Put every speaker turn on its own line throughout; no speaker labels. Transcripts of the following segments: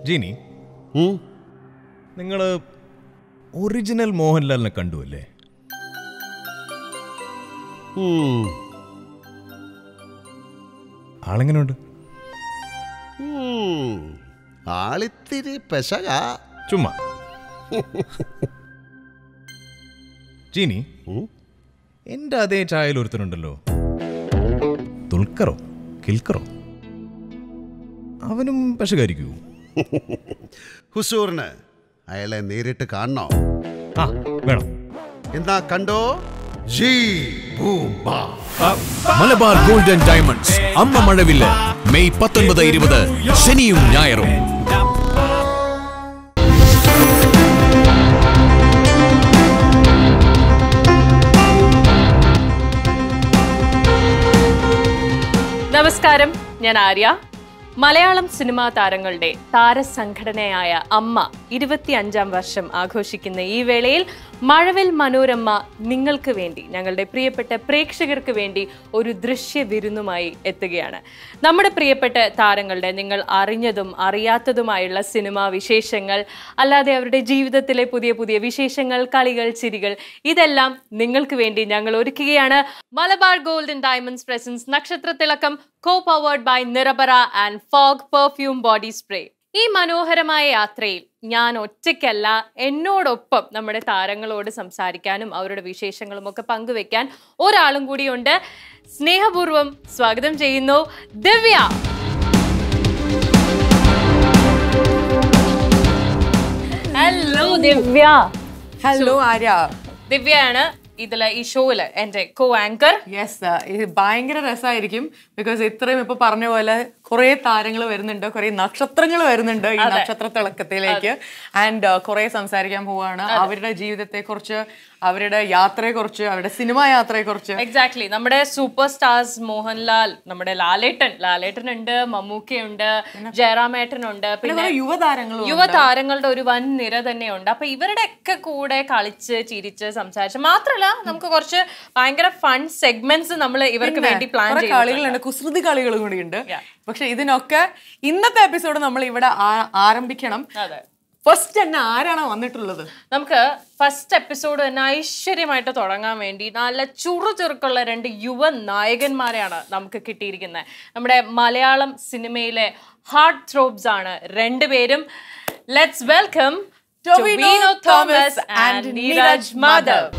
ജീനി
ഉം?
നിങ്ങൾ ഒറിജിനൽ മോഹൻലാലിനെ കണ്ടു അല്ലേ
ഉം.
ആളെങ്ങനെയുണ്ട്
ഉം. ആളിത്തിരി പെശക
ചുമ്മാ ജീനി
ഉം?
എൻ്റെ അതേ ചായയിൽ ഒരുത്തനുണ്ടല്ലോ തുൽക്കറോ കിൽക്കറോ അവനും പശുകാരിക്കൂ
ഹുസൂറിന് അയാളെ നേരിട്ട് കാണണോ
ആ വേണം
എന്നാ കണ്ടോ ജി ബൂം ബാ
മലബാർ ഗോൾഡൻ ഡയമണ്ട്സ് അമ്മ മഴവില്ല് മെയ് പത്തൊൻപത് ഇരുപത് ശനിയും ഞായറും
നമസ്കാരം ഞാൻ ആര്യ മലയാളം സിനിമാ താരങ്ങളുടെ താരസംഘടനയായ അമ്മ ഇരുപത്തിയഞ്ചാം വർഷം ആഘോഷിക്കുന്ന ഈ വേളയിൽ മഴവിൽ മനോരമ നിങ്ങൾക്ക് വേണ്ടി ഞങ്ങളുടെ പ്രിയപ്പെട്ട പ്രേക്ഷകർക്ക് വേണ്ടി ഒരു ദൃശ്യ വിരുന്നുമായി എത്തുകയാണ് നമ്മുടെ പ്രിയപ്പെട്ട താരങ്ങളുടെ നിങ്ങൾ അറിഞ്ഞതും അറിയാത്തതുമായുള്ള സിനിമാ വിശേഷങ്ങൾ അല്ലാതെ അവരുടെ ജീവിതത്തിലെ പുതിയ പുതിയ വിശേഷങ്ങൾ കളികൾ ചിരികൾ ഇതെല്ലാം നിങ്ങൾക്ക് വേണ്ടി ഞങ്ങൾ ഒരുക്കുകയാണ് Malabar golden diamonds presence Nakshatra Thilakkam co powered by Nirapara and Fogg perfume body spray ഈ മനോഹരമായ യാത്രയിൽ ഞാൻ ഒറ്റയ്ക്കല്ല എന്നോടൊപ്പം നമ്മുടെ താരങ്ങളോട് സംസാരിക്കാനും അവരുടെ വിശേഷങ്ങളും ഒക്കെ പങ്കുവെക്കാൻ ഒരാളും കൂടിയുണ്ട് സ്നേഹപൂർവ്വം സ്വാഗതം ചെയ്യുന്നു ദിവ്യ ഹലോ ദിവ്യ
ഹലോ ആര്യ
ദിവ്യയാണ് ഇതിലെ ഈ ഷോയില് എന്റെ കോ ആങ്കർ
യെസ് ഇത് ഭയങ്കര രസമായിരിക്കും ബിക്കോസ് ഇത്രയും ഇപ്പൊ പറഞ്ഞ പോലെ കുറെ താരങ്ങൾ വരുന്നുണ്ട് കുറെ നക്ഷത്രങ്ങൾ വരുന്നുണ്ട് ഈ നക്ഷത്ര തിളക്കത്തിലേക്ക് ആൻഡ് കുറെ സംസാരിക്കാൻ പോവാണ് അവരുടെ ജീവിതത്തെ കുറിച്ച് അവരുടെ യാത്രയെ കുറിച്ച് അവരുടെ സിനിമാ യാത്രയെ കുറിച്ച്
എക്സാക്ട്ലി നമ്മുടെ സൂപ്പർ സ്റ്റാർസ് മോഹൻലാൽ നമ്മുടെ ലാലേട്ടൻ ലാലേട്ടൻ ഉണ്ട് മമ്മൂക്കയുണ്ട് ജയറാമേട്ടനുണ്ട് പിന്നെ
കുറെ യുവതാരങ്ങളും
യുവതാരങ്ങളുടെ ഒരു വൻ നിര തന്നെയുണ്ട് അപ്പൊ ഇവരുടെ ഒക്കെ കൂടെ കളിച്ച് ചിരിച്ച് സംസാരിച്ച് മാത്രല്ല നമുക്ക് കുറച്ച് ഭയങ്കര ഫൺ സെഗ്മെന്റ്സ് നമ്മൾ ഇവർക്ക് വേണ്ടി പ്ലാൻ
കുറെ
ചെയ്തു
കളികളുണ്ട് കുസൃതി കളികളും കൂടി ഉണ്ട് പക്ഷെ ഇതിനൊക്കെ ഇന്നത്തെ എപ്പിസോഡ് നമ്മൾ ഇവിടെ ആ- ആരംഭിക്കണം
അതെ
ഫസ്റ്റ് തന്നെ ആരാണ് വന്നിട്ടുള്ളത്
നമുക്ക് ഫസ്റ്റ് എപ്പിസോഡ് തന്നെ ഐശ്വര്യമായിട്ട് തുടങ്ങാൻ വേണ്ടി നല്ല ചുറു ചുറുക്കുള്ള രണ്ട് യുവ നായകന്മാരെയാണ് നമുക്ക് കിട്ടിയിരിക്കുന്നത് നമ്മുടെ മലയാളം സിനിമയിലെ ഹാർട്ട് ത്രോബ്സ് ആണ് രണ്ടുപേരും let's welcome
Tovino
Thomas and Neeraj Madhav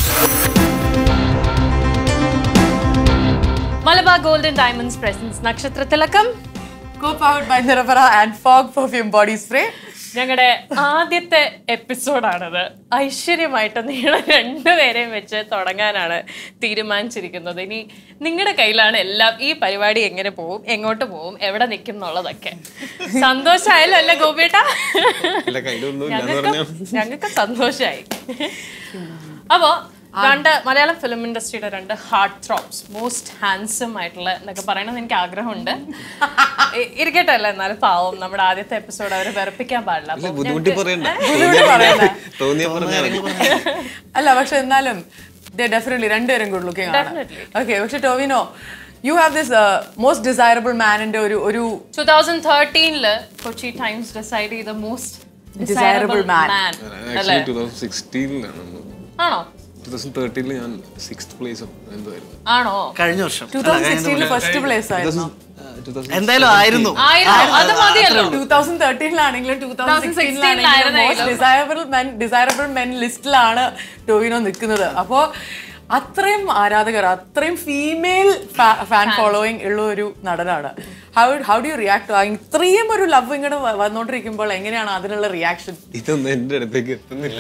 Malabar golden diamonds presence Nakshatra Thilakkam
co powered by Nirapara and Fogg perfume body spray
ഞങ്ങളുടെ ആദ്യത്തെ എപ്പിസോഡാണത് ഐശ്വര്യമായിട്ട് നിങ്ങൾ രണ്ടുപേരെയും വെച്ച് തുടങ്ങാനാണ് തീരുമാനിച്ചിരിക്കുന്നത് ഇനി നിങ്ങളുടെ കയ്യിലാണ് എല്ലാം ഈ പരിപാടി എങ്ങനെ പോവും എങ്ങോട്ട് പോവും എവിടെ നിൽക്കും എന്നുള്ളതൊക്കെ സന്തോഷമായല്ലോ അല്ലേ ഗോപിയേട്ട ഞങ്ങൾക്ക് ഞങ്ങൾക്ക് സന്തോഷമായി അപ്പോ രണ്ട് മലയാളം ഫിലിം ഇൻഡസ്ട്രിയുടെ രണ്ട് ഹാർട്ട് ത്രോപ്സ് മോസ്റ്റ് ഹാൻസം ആയിട്ടുള്ള എന്നൊക്കെ പറയണമെന്ന് എനിക്ക് ആഗ്രഹമുണ്ട് ഇ- ഇരിക്കട്ടെ അല്ലേ എന്നാലും പാവം നമ്മുടെ ആദ്യത്തെ എപ്പിസോഡ് അവരെ വെറുപ്പിക്കാൻ പാടില്ല അപ്പൊ
ബുദ്ധിമുട്ടി പറയണ്ട തോന്നിയ പറഞ്ഞാൽ
അല്ല പക്ഷെ എന്നാലും ഡെഫിനറ്റ്ലി രണ്ടുപേരും ഗുഡ് ലുക്കിംഗ് ആണ് ഓക്കെ പക്ഷെ Tovino you have this most desirable മാനിന്റെ ഒരു ഒരു
2013 കൊച്ചി ടൈംസ് ഡിസൈഡ് ചെയ്ത മോസ്റ്റ്
Desirable man.
അല്ലേ
ടൂ തൗസൻഡ് സിക്സ്റ്റീനിലാണ്
ആണോ
ടൂ തൗസൻഡ് തേർട്ടീനിൽ ഞാൻ സിക്സ്ത് പ്ലേസോ എന്തായിരുന്നു
ആണോ
കഴിഞ്ഞ വർഷം
ടൂ തൗസൻഡ് സിക്സ്റ്റീനിൽ ഫസ്റ്റ് പ്ലേസ് ആയിരുന്നു
എന്തായാലും ആയിരുന്നു
ആയിരുന്നു അത് മതിയല്ലോ
ടൂ തൗസൻഡ് തേർട്ടീനിലാണെങ്കിലും ടൂ തൗസൻഡ് സിക്സ്റ്റീനിലാണെങ്കിലും most desirable men desirable men ലിസ്റ്റിലാണ് ടോവിനോ നിൽക്കുന്നത് അപ്പോ അത്രയും ആരാധകർ അത്രയും ഫീമെയിൽ ഫാൻ ഫോളോയിങ് ഉള്ള ഒരു നടനാണ് how how do you react ഇത്രയും ഒരു ലവ് ഇങ്ങോട്ട് വ- വന്നോണ്ടിരിക്കുമ്പോൾ എങ്ങനെയാണ് അതിനുള്ള റിയാക്ഷൻ
ഇതൊന്നും എന്റെ അടുത്തേക്ക് എത്തുന്നില്ല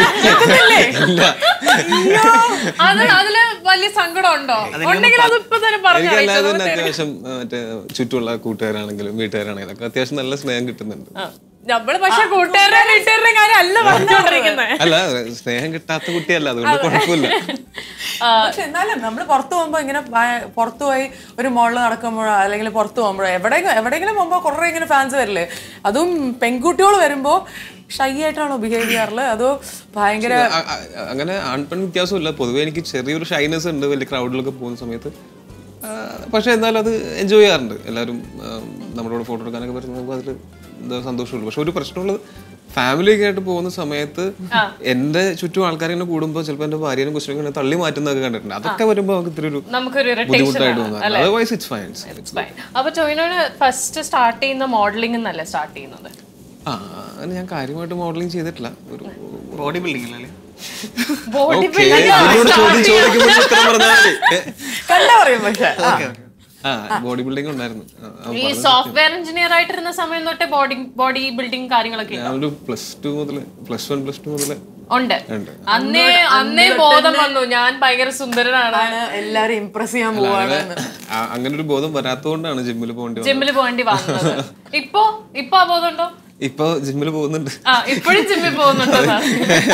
അത് അതില് വലിയ സങ്കടം ഉണ്ടോ ഉണ്ടെങ്കിൽ അത് ഇപ്പൊ തന്നെ പറഞ്ഞു
എനിക്ക് അല്ലാതെ തന്നെ അത്യാവശ്യം ആ, മറ്റേ ചുറ്റുമുള്ള കൂട്ടുകാരാണെങ്കിലും വീട്ടുകാരാണെങ്കിലും ഒക്കെ അത്യാവശ്യം നല്ല സ്നേഹം കിട്ടുന്നുണ്ട്
നമ്മള് പക്ഷെ കൂട്ടുകാരുടെ വീട്ടുകാരുടെ കാര്യം അല്ല പറഞ്ഞോണ്ടിരിക്കുന്നത്
അല്ല സ്നേഹം കിട്ടാത്ത കുട്ടിയല്ല അതുകൊണ്ട് കുഴപ്പമില്ല
പക്ഷെ എന്നാലും നമ്മൾ പുറത്തു പോകുമ്പോൾ ഇങ്ങനെ ഭയ- പുറത്തു പോയി ഒരു മോളിൽ നടക്കുമ്പോഴോ അല്ലെങ്കിൽ പുറത്തു പോകുമ്പോഴോ എവിടെയെങ്കിലും എവിടെയെങ്കിലും പോകുമ്പോൾ കുറേ ഇങ്ങനെ ഫാൻസ് വരില്ലേ അതും പെൺകുട്ടികൾ വരുമ്പോൾ ഷൈ ആയിട്ടാണോ ബിഹേവ് ചെയ്യാറുള്ളത് അതോ ഭയങ്കര
അ- അ- അങ്ങനെ ആൺപെൺ വ്യത്യാസമില്ല പൊതുവെ എനിക്ക് ചെറിയൊരു ഷൈനസ് ഉണ്ട് വലിയ ക്രൗഡിലൊക്കെ പോകുന്ന സമയത്ത് ആ, പക്ഷെ എന്നാലും അത് എൻജോയ് ചെയ്യാറുണ്ട് എല്ലാവരും ആ, നമ്മുടെ കൂടെ ഫോട്ടോ എടുക്കാനൊക്കെ വരുമ്പോൾ അതിൽ എന്താ സന്തോഷമുള്ളൂ പക്ഷെ ഒരു പ്രശ്നമുള്ളത് ഫാമിലിയൊക്കെ ആയിട്ട് പോകുന്ന സമയത്ത് എന്റെ ചുറ്റും ആൾക്കാർ ഇങ്ങനെ കൂടുമ്പോൾ ചിലപ്പോൾ എന്റെ ഭാര്യനെ കുറിച്ച് ഇങ്ങനെ തള്ളി മാറ്റുന്നതൊക്കെ കണ്ടിട്ടുണ്ട് അതൊക്കെ വരുമ്പോൾ നമുക്ക് ഇത്തിരി ഒരു
നമുക്കൊരു irritation
ബുദ്ധിമുട്ടായിട്ട്
ആണ്,
തോന്നാറ് അതർവൈസ് ഇറ്റ്സ് ഫൈൻ
Fine. അപ്പൊ ടോയിനോന് ഫസ്റ്റ് സ്റ്റാർട്ട് ചെയ്യുന്ന മോഡലിംഗ് എന്നല്ലേ സ്റ്റാർട്ട് ചെയ്യുന്നത്
ആ അങ്ങനെ ഞാൻ കാര്യമായിട്ട് മോഡലിംഗ് ചെയ്തിട്ടില്ല ഒരു
ബോഡി ബിൽഡിംഗ് അല്ലേ
ബോഡി
Okay, എന്നോട് ചോദ്യം ചോദിക്കുമ്പോൾ ഉത്തരം പറഞ്ഞാൽ മതി
കണ്ടാ പറയും പക്ഷെ ആ.
ആ ബോഡി ബിൽഡിംഗ് ഉണ്ടായിരുന്നു ആ, ആ,
ഈ സോഫ്റ്റ്വെയർ എഞ്ചിനീയർ ആയിട്ടിരുന്ന സമയം തൊട്ടേ ബോഡി ബോഡി ബിൽഡിംഗ് കാര്യങ്ങളൊക്കെ
ഞാൻ ഒരു പ്ലസ് ടു മുതൽ പ്ലസ് വൺ പ്ലസ് ടു മുതൽ
ഉണ്ട്
ഉണ്ട്
അന്നേ അന്നേ ബോധം വന്നു ഞാൻ ഭയങ്കര സുന്ദരനാണ്
ആണ് എല്ലാരും ഇംപ്രസ് ചെയ്യാൻ പോവാണ്
ആ, അങ്ങനെ ഒരു ബോധം വരാത്തതുകൊണ്ടാണ് ജിമ്മിൽ പോകേണ്ടി വന്നത്
ജിമ്മിൽ പോകേണ്ടി വന്നത് ഇപ്പൊ ഇപ്പൊ ആ ബോധം ഉണ്ടോ
ഇപ്പൊ ജിമ്മിൽ പോകുന്നുണ്ട്
ആ ഇപ്പോഴും ജിമ്മിൽ പോകുന്നുണ്ടെന്നാണ്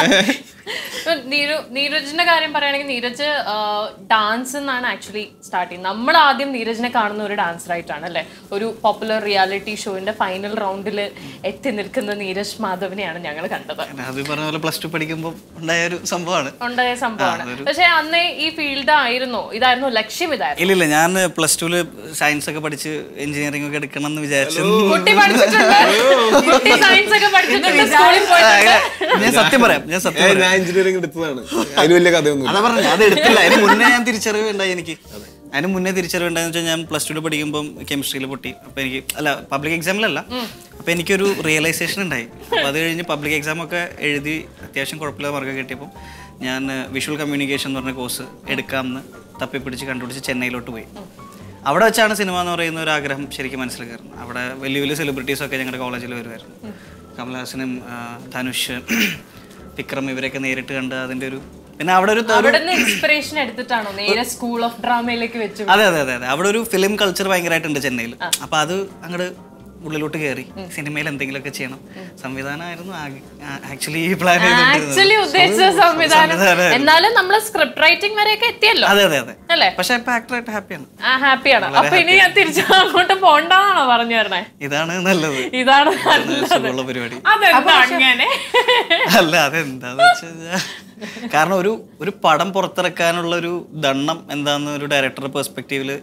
ഇപ്പൊ നീരു നീരജിന്റെ കാര്യം പറയുകയാണെങ്കിൽ നീരജ് ഡാൻസ് എന്നാണ് ആക്ച്വലി സ്റ്റാർട്ട് ചെയ്യുന്നത് നമ്മൾ ആദ്യം നീരജിനെ കാണുന്ന ഒരു ഡാൻസർ ആയിട്ടാണ് അല്ലെ ഒരു പോപ്പുലർ റിയാലിറ്റി ഷോയിന്റെ ഫൈനൽ റൗണ്ടിൽ എത്തി നിൽക്കുന്ന നീരജ് മാധവിനെയാണ് ഞങ്ങൾ കണ്ടത്
അത് പറഞ്ഞ പോലെ പ്ലസ് ടു പഠിക്കുമ്പോൾ ഉണ്ടായ ഒരു സംഭവമാണ്
ഉണ്ടായ സംഭവമാണ് പക്ഷെ അന്നേ ഈ ഫീൽഡ് ആയിരുന്നു ഇതായിരുന്നു ലക്ഷ്യം ഇതായിരുന്നു
ഇല്ലില്ല ഞാൻ പ്ലസ് ടുവിൽ സയൻസ് ഒക്കെ പഠിച്ച് എഞ്ചിനീയറിംഗ് ഒക്കെ എടുക്കണം എന്ന് വിചാരിച്ചു
കുട്ടി പഠിച്ചിട്ടുണ്ട് കുട്ടി സയൻസ് ഒക്കെ പഠിച്ചിട്ടുണ്ട് സ്കൂളിൽ പോയിട്ടുണ്ട്
ഞാൻ സത്യം പറയാം ഞാൻ സത്യം പറയാം
ഞാൻ എഞ്ചിനീയറിംഗ് എടുത്തതാണ് അതിന് വലിയ കഥയൊന്നും
അതാ പറഞ്ഞു അത് എടുത്തില്ല അതിന് മുന്നേ ഞാൻ തിരിച്ചറിവ് ഉണ്ടായി എനിക്ക് അതിന് മുന്നേ തിരിച്ചറിവ് ഉണ്ടായെന്ന് വെച്ചാൽ ഞാൻ പ്ലസ് ടുവിൽ പഠിക്കുമ്പോൾ കെമിസ്ട്രിയിൽ പൊട്ടി അപ്പോൾ എനിക്ക് അല്ല പബ്ലിക് എക്സാമിലല്ല അപ്പോൾ എനിക്കൊരു റിയലൈസേഷൻ ഉണ്ടായി അപ്പോൾ അത് കഴിഞ്ഞ് പബ്ലിക് എക്സാം ഒക്കെ എഴുതി അത്യാവശ്യം കുഴപ്പമില്ലാതെ മാർക്ക് കിട്ടിയപ്പോൾ ഞാൻ വിഷ്വൽ കമ്മ്യൂണിക്കേഷൻ എന്ന് പറഞ്ഞ കോഴ്സ് എടുക്കാമെന്ന് തപ്പിപ്പിടിച്ച് കണ്ടുപിടിച്ച് ചെന്നൈയിലോട്ട് പോയി അവിടെ വെച്ചാണ് സിനിമ എന്ന് പറയുന്ന ഒരു ആഗ്രഹം ശരിക്കും മനസ്സിൽ കയറുന്നത് അവിടെ വലിയ വലിയ സെലിബ്രിറ്റീസൊക്കെ ഞങ്ങളുടെ കോളേജിൽ വരുമായിരുന്നു കമൽഹാസനും ആ, ധനുഷ് വിക്രം ഇവരെയൊക്കെ നേരിട്ട് കണ്ട് അതിൻ്റെ ഒരു പിന്നെ അവിടെ ഒരു ഒരു-
അവിടെ നിന്ന് ഇൻസ്പിറേഷൻ എടുത്തിട്ടാണോ നേരെ സ്കൂൾ ഓഫ് ഡ്രാമയിലേക്ക് വെച്ചു
അതെ അതെ അതെ അതെ അവിടെ ഒരു ഫിലിം കൾച്ചർ ഭയങ്കരമായിട്ടുണ്ട് ചെന്നൈയിൽ അപ്പൊ അത് അങ്ങോട്ട് ഉള്ളിലോട്ട് കയറി സിനിമയിൽ എന്തെങ്കിലുമൊക്കെ ചെയ്യണം സംവിധാനമായിരുന്നു ആക്ച്വലി ഈ പ്ലാൻ
ആക്ച്വലി ഉദ്ദേശിച്ച സംവിധാനം എന്നാലും നമ്മൾ സ്ക്രിപ്റ്റ് റൈറ്റിംഗ് വരെയൊക്കെ എത്തിയല്ലോ
അതെ അതെ അതെ
അല്ലേ
പക്ഷെ ഇപ്പൊ ആക്ടറായിട്ട് ഹാപ്പിയാണ്
ആ ഹാപ്പിയാണ് അപ്പൊ ഇനി ഞാൻ തിരിച്ചു അങ്ങോട്ട് പോണ്ടാണോ പറഞ്ഞു തരണേ
ഇതാണ് നല്ലത്
ഇതാണ് നല്ലത്.
സുഖമുള്ള പരിപാടി
അതെന്താ അങ്ങനെ
അല്ല അതെന്താന്ന് വെച്ച് കഴിഞ്ഞാ കാരണം ഒരു ഒരു പടം പുറത്തിറക്കാനുള്ള ഒരു ദണ്ണം എന്താന്ന് ഒരു ഡയറക്ടറുടെ പെർസ്പെക്റ്റീവില്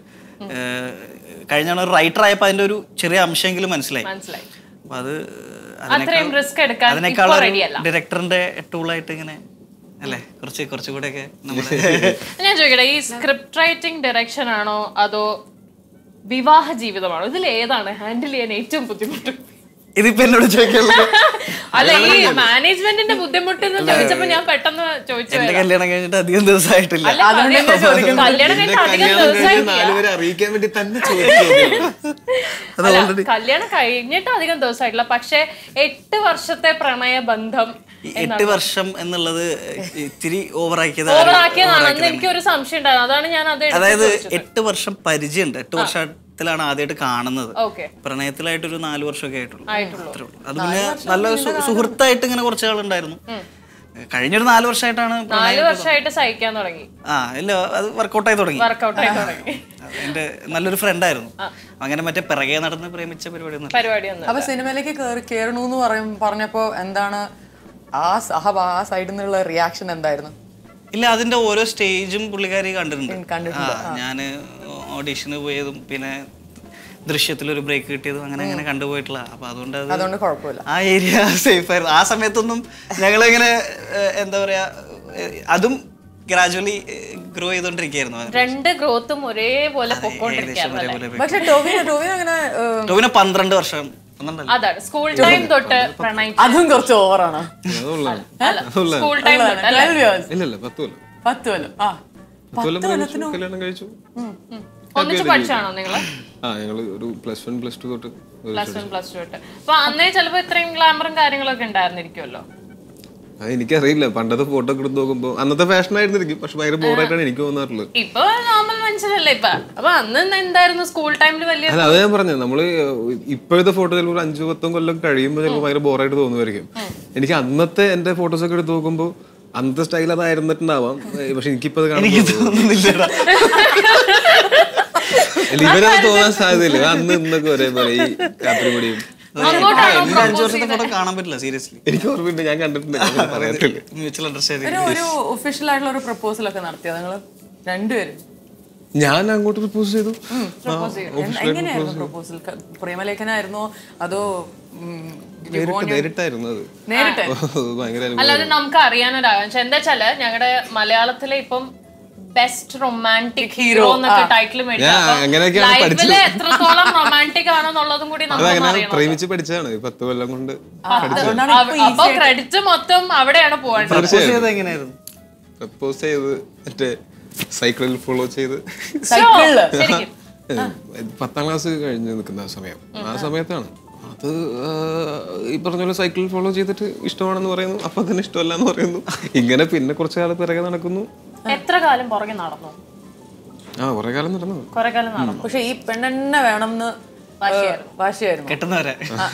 കഴിഞ്ഞ ഒരു റൈറ്റർ ആയപ്പോൾ അതിന്റെ ഒരു ചെറിയ അംശമെങ്കിലും മനസ്സിലായി
മനസ്സിലായി
അപ്പൊ അത്
അത്രയും റിസ്ക് എടുക്കാൻ
അതിനേക്കാൾ
ഇപ്പൊ റെഡിയല്ല
ഡയറക്ടറിന്റെ ടൂളായിട്ട് ഇങ്ങനെ അല്ലേ കുറച്ച് കുറച്ചുകൂടെയൊക്കെ നമ്മുടെ
ഞാൻ ചോദിക്കട്ടെ ഈ സ്ക്രിപ്റ്റ് റൈറ്റിംഗ് ഡയറക്ഷൻ ആണോ അതോ വിവാഹ ജീവിതമാണോ ഇതിൽ ഏതാണ് ഹാൻഡിൽ ചെയ്യാൻ ഏറ്റവും ബുദ്ധിമുട്ട്
ഇതിപ്പോ എന്നോട് ചോദിക്കുള്ളൂ
അല്ല ഈ മാനേജ്മെന്റിന്റെ ബുദ്ധിമുട്ട് എന്ന് ചോദിച്ചപ്പോ ഞാൻ പെട്ടെന്ന് ചോദിച്ചു
എന്റെ കല്യാണം കഴിഞ്ഞിട്ട് അധികം ദിവസമായിട്ടില്ല
അല്ല, കല്യാണം കല്യാണം കഴിഞ്ഞ അധികം ദിവസമായിട്ടില്ല.
നാലുപേരെ അറിയിക്കാൻ വേണ്ടി തന്നെ ചോദിച്ചു
അല്ല, കല്യാണം കഴിഞ്ഞിട്ട് അധികം ദിവസമായിട്ടില്ല പക്ഷെ എട്ട് വർഷത്തെ പ്രണയ ബന്ധം
ഈ എട്ട് വർഷം എന്നുള്ളത് ഇത്തിരി ഓവറാക്കിയത്
ഓവറാക്കിയതാണ് അന്ന് എനിക്ക് ഒരു സംശയം ഉണ്ടായിരുന്നു അതാണ് ഞാൻ അത് എടുത്ത്
അതായത്
ചോദിച്ചത്.
എട്ട് വർഷം പരിചയമുണ്ട് എട്ട് വർഷത്തിലാണ് ആദ്യമായിട്ട് കാണുന്നത്
ഓക്കെ
പ്രണയത്തിലായിട്ടൊരു നാല് വർഷമൊക്കെ ആയിട്ടുള്ളൂ
ആയിട്ടുള്ളൂ
അത്രേ ഉള്ളൂ. അത് പിന്നെ നല്ല സു- സുഹൃത്തായിട്ട് ഇങ്ങനെ കുറച്ച് ആളുണ്ടായിരുന്നു കഴിഞ്ഞൊരു നാല് വർഷമായിട്ടാണ് പ്രണയം
നാല് വർഷമായിട്ട് സഹിക്കാൻ തുടങ്ങി
ആ ഇല്ല അത് വർക്കൗട്ടായി തുടങ്ങി
വർക്കൗട്ട് ആയി തുടങ്ങി
അത് എന്റെ നല്ലൊരു ഫ്രണ്ടായിരുന്നു അങ്ങനെ മറ്റേ പിറകെ നടന്ന് പ്രേമിച്ച പരിപാടി ഒന്നും
പരിപാടി ഒന്ന്
അപ്പൊ സിനിമയിലേക്ക് കേറി കേറണു എന്ന് പറയും പറഞ്ഞപ്പോ എന്താണ് ആ സഹ ആ സൈഡിൽ നിന്നുള്ള റിയാക്ഷൻ എന്തായിരുന്നു
ഇല്ല അതിന്റെ ഓരോ സ്റ്റേജും പുള്ളിക്കാരി കണ്ടിട്ടുണ്ട്
ഉം, കണ്ടിട്ടുണ്ട്.
ആ, ഞാന് ഓഡീഷന് പോയതും പിന്നെ ദൃശ്യത്തിലൊരു ബ്രേക്ക് കിട്ടിയതും അങ്ങനെ അങ്ങനെ കണ്ടുപോയിട്ടുള്ള അപ്പൊ അതുകൊണ്ട് അത്
അതുകൊണ്ട് കുഴപ്പമില്ല
ആ ഏരിയ സേഫ് ആയിരുന്നു ആ സമയത്തൊന്നും ഞങ്ങളിങ്ങനെ ഏഹ്, എന്താ പറയാ ഏഹ്, അതും ഗ്രാജുവലി ഗ്രോ ചെയ്തോണ്ടിരിക്കുകയായിരുന്നു അത്.
രണ്ട് ഗ്രോത്തും ഒരേപോലെ
ഏകദേശം
പൊക്കോണ്ടിരിക്കുകയാണ് അല്ലേ?
ഒരേപോലെ പോയി.
പക്ഷെ ടോവിനോ ടോവിനോ അങ്ങനെ ഏഹ്,
ടോവിന് പന്ത്രണ്ട് വർഷം പന്ത്രണ്ടല്ല
അതാണ് സ്കൂൾ ടൈം തൊട്ട് പ്രണയിച്ചു
അതും കുറച്ച് ഓവറാണ്
അതുള്ളതാണ്
സ്കൂൾ ടൈം തൊട്ട് അല്ലേ?
ട്വൽവ് ഇയേഴ്സ്
ഇല്ലല്ല പത്ത് കൊല്ലം
പത്ത് കൊല്ലം ആ
പത്ത് കൊല്ലം പ്രേമിച്ചു, കല്യാണം കഴിച്ചു
ഒന്നിച്ച് പഠിച്ചാണോ നിങ്ങള്
ആ ഞങ്ങള് ഒരു പ്ലസ് വൺ പ്ലസ് ടു തൊട്ട് ഒരു
പ്ലസ് വൺ പ്ലസ് ടു തൊട്ട് അപ്പൊ അന്നേ ചിലപ്പോ ഇത്രയും ഗ്ലാമറും കാര്യങ്ങളൊക്കെ ഉണ്ടായിരുന്നിരിക്കുമല്ലോ
അത് എനിക്കറിയില്ല പണ്ടത്തെ ഫോട്ടോ ഒക്കെ എടുത്ത് നോക്കുമ്പോ അന്നത്തെ ഫാഷൻ ആയിരുന്നിരിക്കും പക്ഷെ ഭയങ്കര ബോറായിട്ടാണ് എനിക്ക് തോന്നാറുള്ളത്
ഇപ്പൊ നോർമൽ മനുഷ്യരല്ലേ ഇപ്പൊ അപ്പൊ അന്ന് എന്തായിരുന്നു സ്കൂൾ ടൈമിൽ വലിയ
അല്ല അത് ഞാൻ പറഞ്ഞത് നമ്മള് ഇപ്പോഴത്തെ ഫോട്ടോ ചിലപ്പോൾ ഒരു അഞ്ചു പത്തും കൊല്ലം കഴിയുമ്പോൾ ചിലപ്പോൾ ഭയങ്കര ബോറായിട്ട് തോന്നുമായിരിക്കും എനിക്ക് അന്നത്തെ എന്റെ ഫോട്ടോസ് ഒക്കെ എടുത്ത് നോക്കുമ്പോൾ അന്നത്തെ സ്റ്റൈൽ അതായിരുന്നിട്ടുണ്ടാവാം ഏ, പക്ഷെ എനിക്കിപ്പോ അത്
എനിക്ക്
കാണുമ്പോൾ
തോന്നുന്നില്ലടാ
അല്ല, ഇവരത് തോന്നാൻ സാധ്യതയില്ല അന്ന് ഇന്നൊക്കെ ഒരേപോലെ ഈ കാപ്പിരിപൊടിയും
അങ്ങോട്ടാണോ
എനിക്ക് അഞ്ചു വർഷത്തെ ഫോട്ടോ കാണാൻ പറ്റില്ല സീരിയസ്ലി
എനിക്ക് ഓർമ്മയുണ്ട് ഞാൻ കണ്ടിട്ടുണ്ട് ഞാൻ പറയത്തില്ല
മ്യൂച്വൽ അണ്ടർസ്റ്റാൻഡിങ്
ഒരു ഒരു ഒഫീഷ്യൽ ആയിട്ടുള്ള ഒരു പ്രപ്പോസൽ ഒക്കെ നടത്തിയോ നിങ്ങള് രണ്ടുപേരും
ഞാൻ അങ്ങോട്ട് പ്രപ്പോസ് ചെയ്തു
എൻ- എങ്ങനെയായിരുന്നു പ്രപ്പോസൽ പ്രേമലേഖനായിരുന്നോ അതോ
നേരിട്ട് നേരിട്ടായിരുന്നു അത്
നേരിട്ട്
ഭയങ്കര
അല്ലാതെ നമുക്ക് അറിയാനൊരാകാം എന്താ വെച്ചാല് ഞങ്ങളുടെ മലയാളത്തിലെ ഇപ്പം ബെസ്റ്റ് റൊമാൻറ്റിക് ഹീറോ എന്നൊക്കെ ടൈറ്റിൽ
ഞാൻ അങ്ങനെയൊക്കെയാണ്
ലൈഫില്
പഠിച്ചത്.
എത്രത്തോളം റൊമാൻറ്റിക് ആണെന്നുള്ളതും കൂടി
അത്
നമുക്ക്
അങ്ങനെ
അറിയണം
പ്രേമിച്ച് പഠിച്ചതാണ് പത്ത് കൊല്ലം കൊണ്ട്
അതുകൊണ്ടാണ് ഇപ്പൊ
അവ- അപ്പൊ ക്രെഡിറ്റ് മൊത്തം അവിടെയാണ് പോകേണ്ടത്
പ്രപ്പോസ് ചെയ്തത് എങ്ങനെയായിരുന്നു
പ്രപ്പോസ് ചെയ്ത് മറ്റേ സൈക്കിളിൽ ഫോളോ ചെയ്ത്
സൈക്കിളില്
ശരിക്കും
പത്താം ക്ലാസ് കഴിഞ്ഞ് നിൽക്കുന്ന ആ സമയം ആ സമയത്താണ് അത് ആ, ഈ പറഞ്ഞ പോലെ സൈക്കിൾ ഫോളോ ചെയ്തിട്ട് ഇഷ്ടമാണെന്ന് പറയുന്നു അപ്പൊ തന്നെ ഇഷ്ടമല്ല എന്ന് പറയുന്നു ഇങ്ങനെ പിന്നെ കുറച്ച് കാലം പിറകെ നടക്കുന്നു
എത്ര കാലം പുറകെ നടന്നു
ആ കുറെ കാലം നടന്നു
കുറെ കാലം നടന്നു
പക്ഷെ ഈ പെണ്ണെന്നെ വേണമെന്ന് വാശിയായിരുന്നു
കെട്ടുന്നവരെ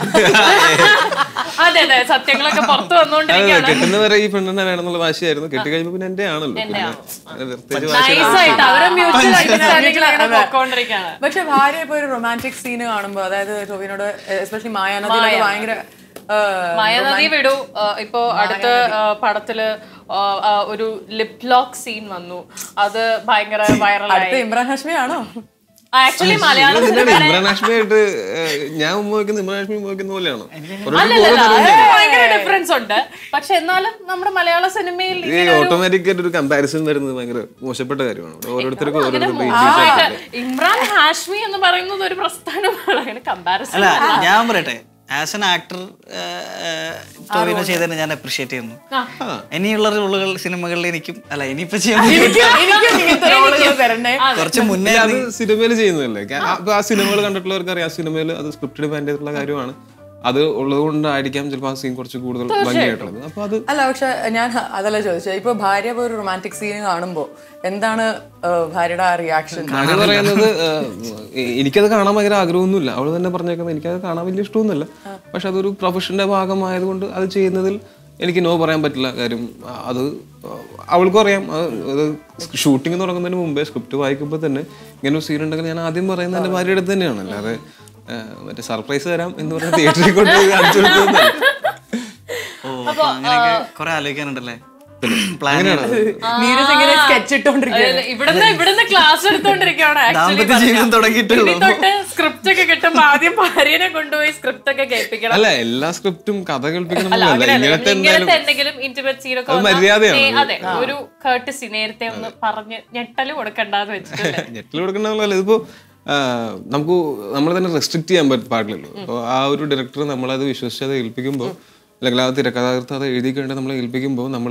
അതെ അതെ സത്യങ്ങളൊക്കെ പുറത്തു
അതെ
വന്നുകൊണ്ടിരിക്കുകയാണ്
കെട്ടുന്നവരെ ഈ പെണ്ണിനെ വേണമെന്നുള്ള വാശിയായിരുന്നു കെട്ടി കഴിയുമ്പോ പിന്നെ എന്റെ ആണല്ലോ പിന്നെ അങ്ങനെ പ്രത്യേകിച്ച് വാശി
നൈസ് ആയിട്ട് അവരെ മ്യൂച്വൽ അണ്ടർസ്റ്റാൻഡിംഗിലാണ് പോയിക്കൊണ്ടിരിക്കുകയാണ്
പക്ഷെ ഭാര്യ ഇപ്പൊ ഒരു റൊമാൻറ്റിക് സീന് കാണുമ്പോ അതായത് ടോവിനോട് എസ്പെഷ്യലി മായാനദിയിലൊക്കെ ഭയങ്കര ആ,
മായാനദി വിടു ആ, ഇപ്പോ അടുത്ത ആ, പടത്തില് ആ, ആ, ഒരു ലിപ് ലോക്ക് സീൻ വന്നു അത് ഭയങ്കര വൈറലായി
അടുത്ത ഇമ്രാൻ ഹാഷ്മി ആണോ
ആക്ച്വലി മലയാളം
എന്തിനാണ് ഇമ്രാൻ ഹാഷ്മി ആയിട്ട് ഏഹ്, ഞാൻ ഉമ്മ വയ്ക്കുന്ന ഇമ്രാൻ ഹാഷ്മി ഉമ്മ വയ്ക്കുന്ന പോലെയാണോ ഒരു
അല്ലല്ല അത് ഭയങ്കര ഡിഫറൻസ് ഉണ്ട് പക്ഷെ എന്നാലും നമ്മുടെ മലയാള സിനിമയിൽ
ഈ ഓട്ടോമാറ്റിക് ആയിട്ട് ഒരു കമ്പാരിസൺ വരുന്നത് ഭയങ്കര മോശപ്പെട്ട കാര്യമാണ് ഇവിടെ ഓരോരുത്തർക്കും
അങ്ങനെ
ഓരോരുത്തരുടെ
മോശമായിട്ട് ഇമ്രാൻ ഹാഷ്മി എന്ന് പറയുന്നത് ഒരു പ്രസ്ഥാനമാണ് അങ്ങനെ കമ്പാരിസൺ
അല്ല ഞാൻ പറയട്ടെ ആസ് എൻ ആക്ടർ ടോവിനോ ചെയ്തതിന് ഞാൻ അപ്രീഷിയേറ്റ് ചെയ്യുന്നു ഇനിയുള്ള റോളുകൾ സിനിമകളിൽ എനിക്കും അല്ല ഇനിയിപ്പോ ചെയ്യാൻ
എനിക്കും ഇങ്ങനത്തെ റോളുകൾ തരണേ
കുറച്ച് മുന്നേ
അത് സിനിമയിൽ ചെയ്യുന്നതല്ലേ കാ- അപ്പൊ ആ സിനിമകൾ കണ്ടിട്ടുള്ളവർക്ക് അറിയാം ആ സിനിമയിൽ അത് സ്ക്രിപ്റ്റ് ഡിപെൻഡ് ചെയ്തിട്ടുള്ള കാര്യമാണ് അത് ഉള്ളത് കൊണ്ടായിരിക്കാം ചിലപ്പോൾ ആ സീൻ കുറച്ച് കൂടുതൽ ഭംഗിയായിട്ടുള്ളത് അപ്പൊ അത്
അല്ല പക്ഷെ ഞാൻ അതല്ല ചോദിച്ചത് ഇപ്പൊ ഭാര്യ ഇപ്പൊ ഒരു റൊമാൻറ്റിക് സീൻ കാണുമ്പോ എന്താണ് ആ, ഭാര്യയുടെ ആ റിയാക്ഷൻ
കാര്യം പറയുന്നത് ഏഹ്, എനിക്കത് കാണാൻ ഭയങ്കര ആഗ്രഹമൊന്നുമില്ല അവൾ തന്നെ പറഞ്ഞേക്കുന്നത് എനിക്കത് കാണാൻ വലിയ ഇഷ്ടമൊന്നുമില്ല പക്ഷെ അതൊരു പ്രൊഫഷന്റെ ഭാഗമായതുകൊണ്ട് അത് ചെയ്യുന്നതിൽ എനിക്ക് നോ പറയാൻ പറ്റില്ല കാര്യം ആ, അത് അവൾക്കും അറിയാം അത് ഷൂട്ടിംഗ് തുടങ്ങുന്നതിന് മുമ്പേ സ്ക്രിപ്റ്റ് വായിക്കുമ്പോൾ തന്നെ ഇങ്ങനെ ഒരു സീൻ ഉണ്ടെങ്കിൽ ഞാൻ ആദ്യം പറയുന്നത് എൻ്റെ ഭാര്യയുടെ അടുത്ത് തന്നെയാണ് അല്ലാതെ ഏഹ്, മറ്റേ സർപ്രൈസ് തരാം എന്ന് പറഞ്ഞ തിയേറ്ററിൽ കൊണ്ട് കാണിച്ചു കൊടുത്തതൊന്നുമല്ല.
ഓ അപ്പൊ അങ്ങനെയൊക്കെ കുറെ ആലോചിക്കാനുണ്ടല്ലേ പ്ലാൻ
നീരജ് ഇങ്ങനെ സ്കെച്ച് ഇട്ടോണ്ടിരിക്കുക
ഇവിടുന്ന് ഇവിടുന്ന് ക്ലാസ് എടുത്തോണ്ടിരിക്കുകയാണ്
ദാമ്പത്യ ജീവിതം തുടങ്ങിയിട്ടുള്ളൂ.
ഇനി തൊട്ട് സ്ക്രിപ്റ്റ് ഒക്കെ കിട്ടുമ്പോ ആദ്യം ഭാര്യനെ കൊണ്ടുപോയി സ്ക്രിപ്റ്റ് ഒക്കെ കേൾപ്പിക്കണം
അല്ല എല്ലാ സ്ക്രിപ്റ്റും കഥ
അല്ല
കേൾപ്പിക്കണമെന്നല്ല
അങ്ങനെയല്ല
ഇങ്ങനത്തെ എന്തായാലും
ഇങ്ങനത്തെ എന്തെങ്കിലും ഇന്റിമേറ്റ് സീനൊക്കെ
അത് മര്യാദയാണ്.
അതെ ഒരു കേർട്ടിസി നേരത്തെ ഒന്ന് പറഞ്ഞ് ഞെട്ടല് കൊടുക്കണ്ടെന്ന് വെച്ചിട്ടല്ലേ
നെറ്റിൽ കൊടുക്കണമെന്നല്ല ഇതിപ്പോ ആ, നമുക്ക് നമ്മൾ തന്നെ റെസ്ട്രിക്ട് ചെയ്യാൻ പറ്റ- പാടില്ലല്ലോ അപ്പോൾ ആ ഒരു ഡയറക്ടർ നമ്മളത് വിശ്വസിച്ച് അത് ഏൽപ്പിക്കുമ്പോൾ അല്ലെങ്കിൽ ആ തിരക്കഥാകൃത്ത് അത് എഴുതി കഴിഞ്ഞാൽ നമ്മളെ ഏൽപ്പിക്കുമ്പോൾ നമ്മൾ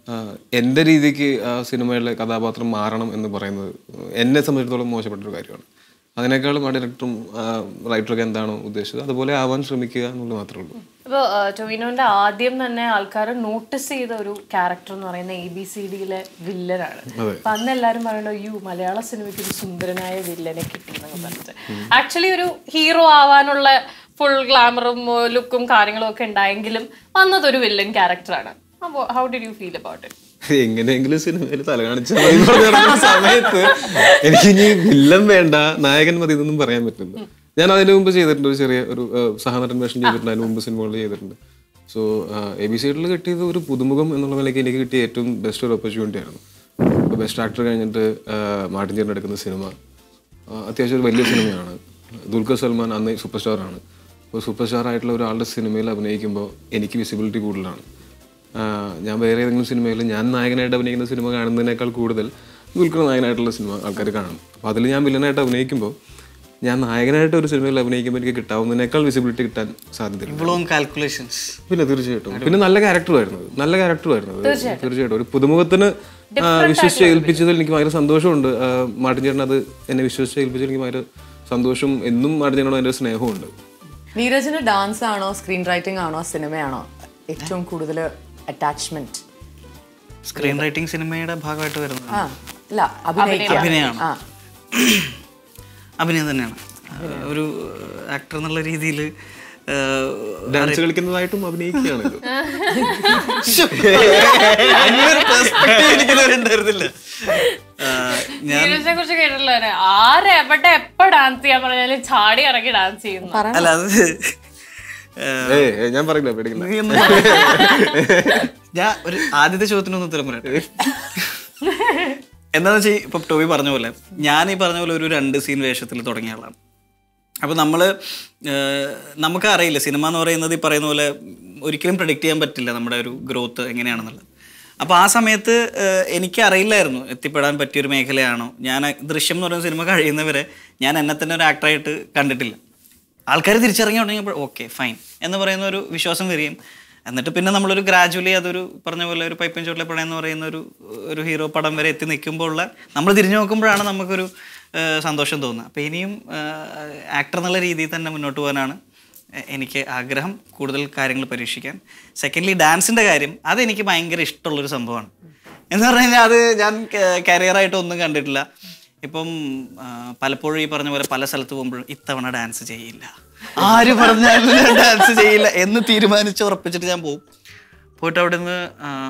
എൻ്റെ രീതിക്ക് ആ സിനിമയിലെ കഥാപാത്രം മാറണം എന്ന് പറയുന്നത് എന്നെ സംബന്ധിച്ചിടത്തോളം മോശപ്പെട്ട ഒരു കാര്യമാണ് അതിനേക്കാളും ആ ഡയറക്ടറും റൈറ്ററൊക്കെ എന്താണോ ഉദ്ദേശിച്ചത് അതുപോലെ ആവാൻ ശ്രമിക്കുക എന്നുള്ളത് മാത്രമേ ഉള്ളൂ
ഇപ്പൊ ടൊവിനോന്റെ ആദ്യം തന്നെ ആൾക്കാർ നോട്ടീസ് ചെയ്ത ഒരു ക്യാരക്ടർ എന്ന് പറയുന്ന എ ബി സി ഡിയിലെ വില്ലനാണ് അപ്പൊ അന്ന് എല്ലാരും പറയണോ യു മലയാള സിനിമയ്ക്ക് ഒരു സുന്ദരനായ വില്ലനെ കിട്ടി എന്നൊക്കെ പറഞ്ഞിട്ട് ആക്ച്വലി ഒരു ഹീറോ ആവാനുള്ള ഫുൾ ഗ്ലാമറും ലുക്കും കാര്യങ്ങളും ഒക്കെ ഉണ്ടായെങ്കിലും വന്നതൊരു വില്ലൻ ക്യാരക്ടറാണ് അപ്പോൾ how did you feel about it
എങ്ങനെയെങ്കിലും സിനിമയിൽ തല കാണിച്ചാൽ മതി എന്ന് പറഞ്ഞ് നടക്കുന്ന സമയത്ത് എനിക്ക് ഇനി വില്ലൻ വേണ്ട നായകൻ മതി എന്നൊന്നും പറയാൻ പറ്റില്ല ഞാൻ അതിന് മുമ്പ് ചെയ്തിട്ടുണ്ട് ഒരു ചെറിയ ഒരു ആ, സഹനടൻ വേഷം ചെയ്തിട്ടുണ്ട് അതിന് മുമ്പ് സിനിമകളിൽ ചെയ്തിട്ടുണ്ട് സോ എ ബി സൈഡിൽ കിട്ടിയത് ഒരു പുതുമുഖം എന്നുള്ള നിലയ്ക്ക് എനിക്ക് കിട്ടിയ ഏറ്റവും ബെസ്റ്റ് ഒരു ഓപ്പർച്യൂണിറ്റി ആയിരുന്നു ഇപ്പോൾ ബെസ്റ്റ് ആക്ടർ കഴിഞ്ഞിട്ട് ആ, മാർട്ടിൻ ചേട്ടൻ എടുക്കുന്ന സിനിമ ആ, അത്യാവശ്യം ഒരു വലിയ സിനിമയാണ് ദുൽഖർ സൽമാൻ അന്ന് സൂപ്പർ സ്റ്റാർ ആണ് അപ്പോൾ സൂപ്പർ സ്റ്റാർ ആയിട്ടുള്ള ഒരാളുടെ സിനിമയിൽ അഭിനയിക്കുമ്പോൾ എനിക്ക് വിസിബിലിറ്റി കൂടുതലാണ് ആ, ഞാൻ വേറെ ഏതെങ്കിലും സിനിമയിൽ ഞാൻ നായകനായിട്ട് അഭിനയിക്കുന്ന സിനിമ കാണുന്നതിനേക്കാൾ കൂടുതൽ ദുൽഖർ നായകനായിട്ടുള്ള സിനിമ ആൾക്കാർ കാണും അപ്പോൾ അതിൽ ഞാൻ വില്ലനായിട്ട് അഭിനയിക്കുമ്പോൾ ഞാൻ നായകനായിട്ട് ഒരു സിനിമയിൽ അഭിനയിക്കുമ്പോൾ എനിക്ക് കിട്ടാവുന്നതിനേക്കാൾ വിസിബിലിറ്റി കിട്ടാൻ സാധ്യതയില്ല
ഇവളും കാൽക്കുലേഷൻസ്
പിന്നെ തീർച്ചയായിട്ടും പിന്നെ നല്ല ക്യാരക്ടറുമായിരുന്നു അത്. നല്ല ക്യാരക്ടറുമായിരുന്നു അത്. തീർച്ചയായിട്ടും ഒരു പുതുമുഖത്തിന് ആ, വിശ്വസിച്ച് ഏൽപ്പിച്ചതിൽ എനിക്ക് ഭയങ്കര സന്തോഷമുണ്ട് ആ, മാർട്ടിൻ ചേട്ടൻ അത് എന്നെ വിശ്വസിച്ച് ഏൽപ്പിച്ചതിൽ എനിക്ക് ഭയങ്കര സന്തോഷം എന്നും മാർട്ടിൻ ചേട്ടനോട് എൻ്റെ സ്നേഹമുണ്ട്
നീരജിന് ഡാൻസ് ആണോ സ്ക്രീൻ റൈറ്റിംഗ് ആണോ സിനിമയാണോ ഏറ്റവും കൂടുതൽ അറ്റാച്ച്മെന്റ്
സ്ക്രീൻ റൈറ്റിംഗ് സിനിമയുടെ ഭാഗമായിട്ട് വരുന്നത്
ആ അല്ല അഭിനയിക്കുക
അഭിനയമാണ്
ആ
അഭിനയം തന്നെയാണ് ഒരു ആക്ടർ എന്നുള്ള രീതിയിൽ
ഡാൻസ് കളിക്കുന്നതായിട്ടും അഭിനയിക്കുകയാണല്ലോ
ഉണ്ടായിരുന്നില്ല ഞാൻ
നീരജിനെ കുറിച്ച് കേട്ടിട്ടില്ല ആരെവിടെ എപ്പോ ഡാൻസ് ചെയ്യാൻ പറഞ്ഞാലും ചാടി ഇറങ്ങി ഡാൻസ് ചെയ്യുന്നു
അല്ല അത്
ഏ ഞാൻ പറയില്ല പേടിക്കില്ല
നീ ഒന്ന് ഞാൻ ഒരു ആദ്യത്തെ ചോദ്യത്തിനൊന്ന് ഉത്തരം പറയട്ടെ എന്താന്ന് വെച്ചാൽ ഇപ്പൊ ടോബി പറഞ്ഞ പോലെ ഞാൻ ഈ പറഞ്ഞ പോലെ ഒരു രണ്ട് സീൻ വേഷത്തിൽ തുടങ്ങിയ ആളാണ് അപ്പോൾ നമ്മൾ നമുക്കറിയില്ല സിനിമ എന്ന് പറയുന്നത് ഈ പറയുന്ന പോലെ ഒരിക്കലും പ്രഡിക്റ്റ് ചെയ്യാൻ പറ്റില്ല നമ്മുടെ ഒരു ഗ്രോത്ത് എങ്ങനെയാണെന്നുള്ളത് അപ്പോൾ ആ സമയത്ത് ഏഹ്, എനിക്കറിയില്ലായിരുന്നു എത്തിപ്പെടാൻ പറ്റിയൊരു മേഖലയാണോ ഞാൻ ദൃശ്യം എന്ന് പറയുന്ന സിനിമ കഴിയുന്നവരെ ഞാൻ എന്നെ തന്നെ ഒരു ആക്ടറായിട്ട് കണ്ടിട്ടില്ല ആൾക്കാർ തിരിച്ചറിഞ്ഞു തുടങ്ങിയപ്പോൾ ഓക്കെ ഫൈൻ എന്ന് പറയുന്ന ഒരു വിശ്വാസം വരികയും എന്നിട്ട് പിന്നെ നമ്മളൊരു ഗ്രാജുവലി അതൊരു പറഞ്ഞ പോലെ ഒരു പൈപ്പൻ ചോട്ടിലെ പടം എന്ന് പറയുന്ന ഒരു ഒരു ഹീറോ പടം വരെ എത്തി നിൽക്കുമ്പോൾ ഉള്ള നമ്മൾ തിരിഞ്ഞു നോക്കുമ്പോഴാണ് നമുക്കൊരു ആ, സന്തോഷം തോന്നുന്നത് അപ്പോൾ ഇനിയും ആക്ടർ എന്നുള്ള രീതിയിൽ തന്നെ മുന്നോട്ട് പോകാനാണ് എ- എനിക്ക് ആഗ്രഹം കൂടുതൽ കാര്യങ്ങൾ പരീക്ഷിക്കാൻ സെക്കൻഡ്ലി ഡാൻസിൻ്റെ കാര്യം അതെനിക്ക് ഭയങ്കര ഇഷ്ടമുള്ളൊരു സംഭവമാണ് എന്ന് പറഞ്ഞു കഴിഞ്ഞാൽ അത് ഞാൻ കരിയറായിട്ട് ഒന്നും കണ്ടിട്ടില്ല ഇപ്പം ആ, പലപ്പോഴും ഈ പറഞ്ഞ പോലെ പല സ്ഥലത്ത് പോകുമ്പോഴും ഇത്തവണ ഡാൻസ് ചെയ്യില്ല ആര് പറഞ്ഞാലും ഞാൻ ഡാൻസ് ചെയ്യില്ല എന്ന് തീരുമാനിച്ച് ഉറപ്പിച്ചിട്ട് ഞാൻ പോകും പോയിട്ട് അവിടെ നിന്ന്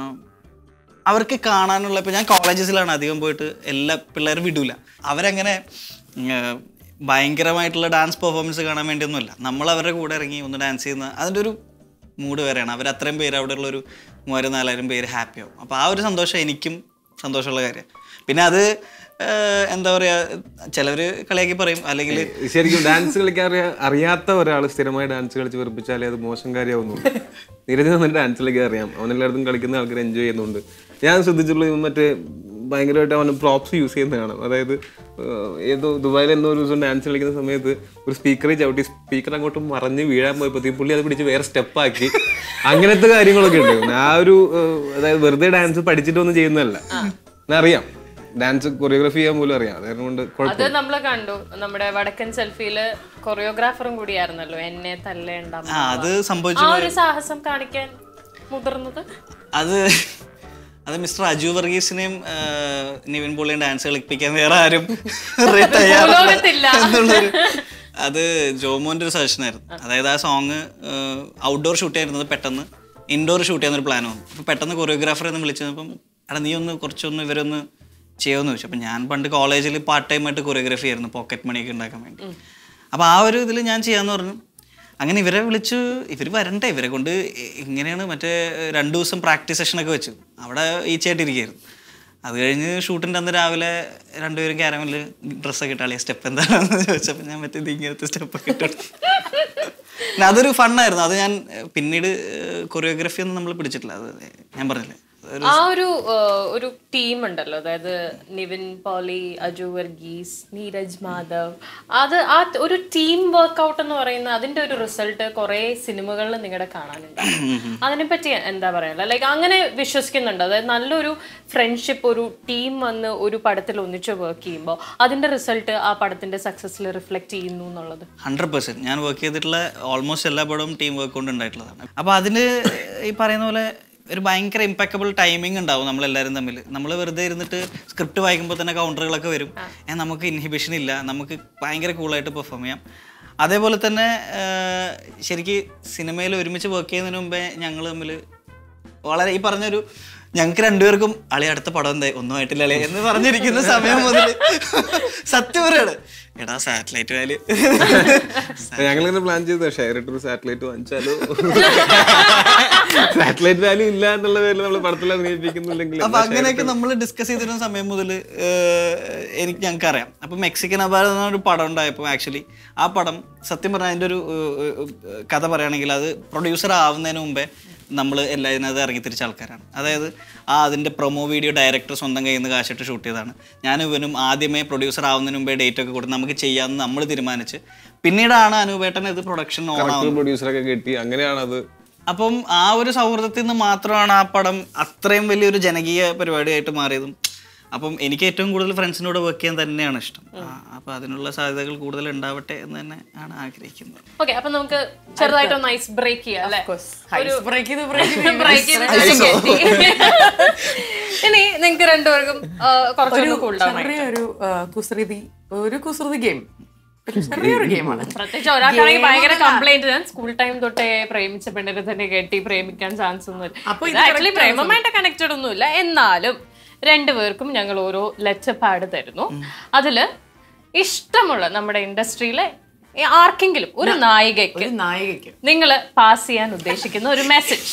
അവർക്ക് കാണാനുള്ള ഇപ്പം ഞാൻ കോളേജസിലാണ് അധികം പോയിട്ട് എല്ലാ പിള്ളേരും വിടൂല അവരങ്ങനെ ഉം, ആ, ഭയങ്കരമായിട്ടുള്ള ഡാൻസ് പെർഫോമൻസ് കാണാൻ വേണ്ടിയൊന്നുമല്ല നമ്മൾ അവരുടെ കൂടെ ഇറങ്ങി ഒന്ന് ഡാൻസ് ചെയ്യുന്ന അതിൻ്റെ ഒരു മൂഡ് വേറെയാണ് അവർ അത്രയും പേര് അവിടെ ഉള്ളൊരു മൂവായിരം നാലായിരം പേര് ഹാപ്പി ആവും അപ്പോൾ ആ ഒരു സന്തോഷം എനിക്കും സന്തോഷമുള്ള കാര്യമാണ് പിന്നെ അത് ആ, എന്താ പറയുക ചിലവർ കളിയാക്കി പറയും അല്ലെങ്കിൽ
ശരിക്കും ഡാൻസ് കളിക്കാൻ അറിയാ അറിയാത്ത ഒരാൾ സ്ഥിരമായി ഡാൻസ് കളിച്ച് വെറുപ്പിച്ചാലേ അത് മോശം കാര്യമാവുന്നു നീരജ് നന്നായിട്ട് ഡാൻസ് കളിക്കാൻ അറിയാം അവൻ എല്ലായിടത്തും കളിക്കുന്ന ആൾക്കാർ എൻജോയ് ചെയ്യുന്നുണ്ട് ഞാൻ ശ്രദ്ധിച്ചിട്ടുള്ള ഇവൻ മറ്റേ ഭയങ്കരമായിട്ട് അവൻ പ്രോപ്സ് യൂസ് ചെയ്യുന്ന കാണാം അതായത് ഏഹ്, ഏതോ ദുബായിൽ എന്തോ ഒരു ദിവസം ഡാൻസ് കളിക്കുന്ന സമയത്ത് ഒരു സ്പീക്കറെ ചവിട്ടി സ്പീക്കർ അങ്ങോട്ട് മറിഞ്ഞ് വീഴാൻ പോയപ്പോഴത്തേക്കും പുള്ളി അത് പിടിച്ച് വേറെ സ്റ്റെപ്പാക്കി അങ്ങനത്തെ കാര്യങ്ങളൊക്കെ ഉണ്ട് ആ ഒരു ഏഹ്, അതായത് വെറുതെ ഡാൻസ് പഠിച്ചിട്ടൊന്നും ചെയ്യുന്നതല്ല ഞാൻ അറിയാം ഡാൻസ് കൊറിയോഗ്രാഫി ചെയ്യാൻ പോലും അറിയാം അതുകൊണ്ട് കൊണ്ട്
അത്
കുഴപ്പമില്ല
നമ്മൾ കണ്ടു നമ്മുടെ വടക്കൻ സെൽഫിയില് കൊറിയോഗ്രാഫറും കൂടിയായിരുന്നല്ലോ എന്നെ തല്ലേണ്ട
ആ അത് സംഭവിച്ചു
ആ ഒരു സാഹസം കാണിക്കാൻ മുതിർന്നത്
അത് അത് മിസ്റ്റർ അജു വർഗീസിനെയും ആ, നിവിൻ പോളിയും ഡാൻസ് കളിപ്പിക്കാൻ വേറെ ആരും തയ്യാറല്ല
ഭൂലോകത്തില്ല.
എന്നുള്ളൊരു അത് ജോമോന്റെ ഒരു സജഷൻ ആയിരുന്നു അതായത് ആ സോങ് ഔട്ട്ഡോർ ഷൂട്ട് ചെയ്യുന്നത് പെട്ടെന്ന് ഇൻഡോർ ഷൂട്ട് ചെയ്യുന്ന ഒരു പ്ലാൻ വന്നു അപ്പോൾ പെട്ടെന്ന് കൊറിയോഗ്രാഫറെ ഒന്ന് വിളിച്ചപ്പം എടാ നീ ഒന്ന് കുറച്ചൊന്ന് ഇവരൊന്ന് ചെയ്യുമെന്ന് ചോദിച്ചു അപ്പം ഞാൻ പണ്ട് കോളേജിൽ പാർട്ട് ടൈം ആയിട്ട് കൊറിയോഗ്രാഫി ആയിരുന്നു പോക്കറ്റ് മണിയൊക്കെ ഉണ്ടാക്കാൻ വേണ്ടി അപ്പോൾ ആ ഒരു ഇതിൽ ഞാൻ ചെയ്യാന്ന് പറഞ്ഞു അങ്ങനെ ഇവരെ വിളിച്ച് ഇവർ വരണ്ടേ ഇവരെ കൊണ്ട് ഇ- ഇങ്ങനെയാണ് മറ്റേ രണ്ട് ദിവസം പ്രാക്ടീസ് സെഷനൊക്കെ വെച്ചു അവിടെ ഈച്ചയായിട്ടിരിക്കുകയായിരുന്നു അത് കഴിഞ്ഞ് ഷൂട്ടിൻ്റെ അന്ന് രാവിലെ രണ്ടുപേരും ക്യാരമല് ഡ്രസ്സൊക്കെ ഇട്ടാളിയ സ്റ്റെപ്പ് എന്താണെന്ന് ചോദിച്ചപ്പോൾ ഞാൻ മറ്റേ ഇത് ഇങ്ങനത്തെ സ്റ്റെപ്പൊക്കെ ഇട്ടു പിന്നെ അതൊരു ഫണ്ണായിരുന്നു അത് ഞാൻ ഏഹ്, പിന്നീട് കൊറിയോഗ്രഫി ഒന്നും നമ്മൾ പിടിച്ചിട്ടില്ല അത് ഞാൻ പറഞ്ഞില്ലേ ഒരു
ആ ഒരു ആ, ഒരു ടീം ഉണ്ടല്ലോ അതായത് നിവിൻ പോളി അജു വർഗീസ് നീരജ് മാധവ് അത് ആ ത- ഒരു ടീം വർക്ക്ഔട്ട് എന്ന് പറയുന്ന അതിന്റെ ഒരു റിസൾട്ട് കുറെ സിനിമകളിൽ നിങ്ങളുടെ കാണാനുണ്ട് അതിനെപ്പറ്റി എന്താ പറയാ ലൈക്ക് അങ്ങനെ വിശ്വസിക്കുന്നുണ്ട് അതായത് നല്ലൊരു ഫ്രണ്ട്ഷിപ്പ് ഒരു ടീം വന്ന് ഒരു പടത്തിൽ ഒന്നിച്ച് വർക്ക് ചെയ്യുമ്പോൾ അതിന്റെ റിസൾട്ട് ആ പടത്തിന്റെ സക്സസിൽ റിഫ്ലക്ട് ചെയ്യുന്നു എന്നുള്ളത്
ഹൺഡ്രഡ് പെർസെൻറ്റ് ഞാൻ വർക്ക് ചെയ്തിട്ടുള്ള ഓൾമോസ്റ്റ് എല്ലാ പടവും ടീം വർക്ക് കൊണ്ട് ഉണ്ടായിട്ടുള്ളതാണ് അപ്പോൾ അതിന് ഈ പറയുന്ന പോലെ ഒരു ഭയങ്കര ഇമ്പാക്കബിൾ ടൈമിംഗ് ഉണ്ടാവും നമ്മളെല്ലാവരും തമ്മിൽ നമ്മൾ വെറുതെ ഇരുന്നിട്ട് സ്ക്രിപ്റ്റ് വായിക്കുമ്പോൾ തന്നെ കൗണ്ടറുകളൊക്കെ വരും ഏ, നമുക്ക് ഇൻഹിബിഷൻ ഇല്ല നമുക്ക് ഭയങ്കര കൂളായിട്ട് പെർഫോം ചെയ്യാം അതേപോലെ തന്നെ ശരിക്ക് സിനിമയിൽ ഒരുമിച്ച് വർക്ക് ചെയ്യുന്നതിന് മുമ്പേ ഞങ്ങൾ തമ്മിൽ വളരെ ഈ പറഞ്ഞൊരു ഞങ്ങൾക്ക് രണ്ടുപേർക്കും അളി അടുത്ത പടം എന്തായി ഒന്നും ആയിട്ടില്ല അളി എന്ന് പറഞ്ഞിരിക്കുന്ന സമയം മുതൽ സത്യം പറയാണ് എടാ സാറ്റലൈറ്റ് വാല്യൂ
ഞങ്ങളിങ്ങനെ പ്ലാൻ ചെയ്ത് ഷെയർ ഇട്ടൊരു സാറ്റലൈറ്റ് വാങ്ങിച്ചാലോ സാറ്റലൈറ്റ് വാല്യൂ ഇല്ല എന്നുള്ള പേരിൽ നമ്മൾ പടത്തിൽ അഭിനയിപ്പിക്കുന്നില്ലെങ്കിൽ
അപ്പൊ അങ്ങനെയൊക്കെ നമ്മൾ ഡിസ്കസ് ചെയ്തിരുന്ന സമയം മുതൽ എനിക്ക് ഞങ്ങൾക്ക് അറിയാം അപ്പൊ മെക്സിക്കൻ അപാരം എന്ന ഒരു പടം ഉണ്ടായപ്പോൾ ആക്ച്വലി ആ പടം സത്യം പറഞ്ഞാൽ അതിൻ്റെ ഒരു ഏഹ്, ഏഹ്, കഥ പറയുകയാണെങ്കിൽ അത് പ്രൊഡ്യൂസർ ആവുന്നതിന് മുമ്പേ നമ്മൾ എല്ലാ ഇതിനകത്ത് ഇറങ്ങി തിരിച്ച ആൾക്കാരാണ് അതായത് ആ അതിൻ്റെ പ്രൊമോ വീഡിയോ ഡയറക്ടർ സ്വന്തം കയ്യിൽ നിന്ന് കാശിട്ട് ഷൂട്ട് ചെയ്തതാണ് ഞാൻ ഇവനും ആദ്യമേ പ്രൊഡ്യൂസർ ആവുന്നതിന് മുമ്പേ ഡേറ്റ് ഒക്കെ കൊടുത്ത് നമുക്ക് ചെയ്യാമെന്ന് നമ്മൾ തീരുമാനിച്ച് പിന്നീടാണ് അനൂപേട്ടൻ ഇത് പ്രൊഡക്ഷൻ ഓൺ ആവുന്നത്
പ്രൊഡ്യൂസറൊക്കെ കിട്ടി അങ്ങനെയാണ് അത്
അപ്പം ആ ഒരു സൗഹൃദത്തിൽ നിന്ന് മാത്രമാണ് ആ പടം അത്രയും വലിയൊരു ജനകീയ പരിപാടിയായിട്ട് മാറിയതും അപ്പം എനിക്ക് ഏറ്റവും കൂടുതൽ ഫ്രണ്ട്സിനോട് വർക്ക് ചെയ്യാൻ തന്നെയാണ് ഇഷ്ടം ആ, അപ്പം അതിനുള്ള സാധ്യതകൾ കൂടുതൽ ഉണ്ടാവട്ടെ എന്ന് തന്നെ ആണ് ആഗ്രഹിക്കുന്നത്
ഓക്കെ അപ്പൊ നമുക്ക് ചെറുതായിട്ടൊന്ന് ഐസ് ബ്രേക്ക് ചെയ്യാം അല്ലേ
ഐസ് ബ്രേക്ക് ചെയ്ത് ബ്രേക്ക്
Break ചെയ്ത് just കയറ്റി. ഇനി നിങ്ങൾക്ക് രണ്ടുപേർക്കും ആ, കുറച്ചൊന്ന് കൂൾ ഡൗൺ ആയിട്ട്
ചെറിയൊരു ആ, കുസൃതി ഒരു കുസൃതി ഗെയിം ചെറിയൊരു ഗെയിമാണ്
പ്രത്യേകിച്ച് ഒരാൾക്കാണെങ്കിൽ ഭയങ്കര കംപ്ലൈന്റ് ഞാൻ സ്കൂൾ ടൈം തൊട്ടേ പ്രേമിച്ച പെണ്ണിനെ തന്നെ കെട്ടി പ്രേമിക്കാൻ ചാൻസ് ഒന്നും
അപ്പൊ
ഇല്ല ആക്ച്വലി പ്രേമമായിട്ട് കണക്റ്റഡ് ഒന്നുമില്ല എന്നാലും രണ്ടുപേർക്കും ഞങ്ങൾ ഓരോ ലെറ്റർ പാഡ് തരുന്നു അതില് ഇഷ്ടമുള്ള നമ്മുടെ ഇൻഡസ്ട്രിയിലെ ആർക്കെങ്കിലും ഒരു നായികയ്ക്ക്
ഒരു നായികയ്ക്ക്
നിങ്ങൾ പാസ് ചെയ്യാൻ ഉദ്ദേശിക്കുന്ന ഒരു മെസ്സേജ്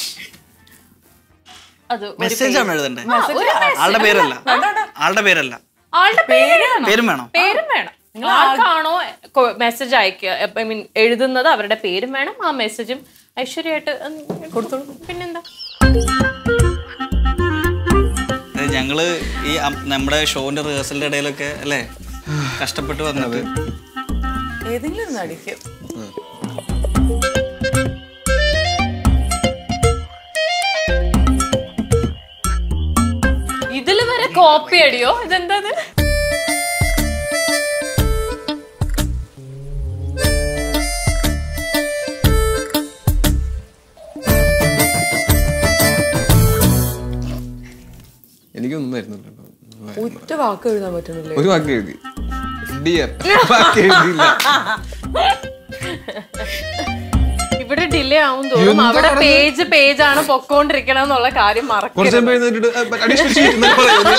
അത് ഒരു
മെസ്സേജ് ആണ് എഴുതണ്ടേ
ആ, ഒരു message.
ആളുടെ പേരല്ല ആളുടെ പേരല്ല
ആളുടെ പേര് വേണം.
പേരും വേണം
പേരും വേണം ആർക്കാണോ മെസ്സേജ് അയക്കുക ഐ മീൻ എഴുതുന്നത് അവരുടെ പേരും വേണം ആ മെസ്സേജും ഐശ്വര്യമായിട്ട് കൊടുത്തോളൂ പിന്നെന്താ
അതായത് ഞങ്ങള് ഈ അം- നമ്മുടെ ഷോന്റെ റിഹേഴ്സലിന്റെ ഇടയിലൊക്കെ അല്ലേ കഷ്ടപ്പെട്ട് വന്നത്
ഏതെങ്കിലും ഒന്ന് അടിക്കും
ഇതിൽ വരെ കോപ്പി അടിയോ ഇതെന്താ ഇത്?
എനിക്കൊന്നും തരുന്നില്ല കേട്ടോ.
ഒറ്റ വാക്ക് എഴുതാൻ പറ്റുന്നില്ലേ
ഒരു വാക്ക് എഴുതി ഡിയർ വാക്ക് എഴുതിയില്ല
ഇവിടെ ഡിലേ ആവും തോന്നും അവിടെ പേജ് പേജ് ആണ് പൊക്കോണ്ടിരിക്കണം എന്നുള്ള കാര്യം
കുറച്ച്
മറക്കരുത്
മുമ്പ് എഴുന്നേറ്റിട്ട് "ആ, but additional sheet" എന്നൊക്കെ പറയുന്നത്.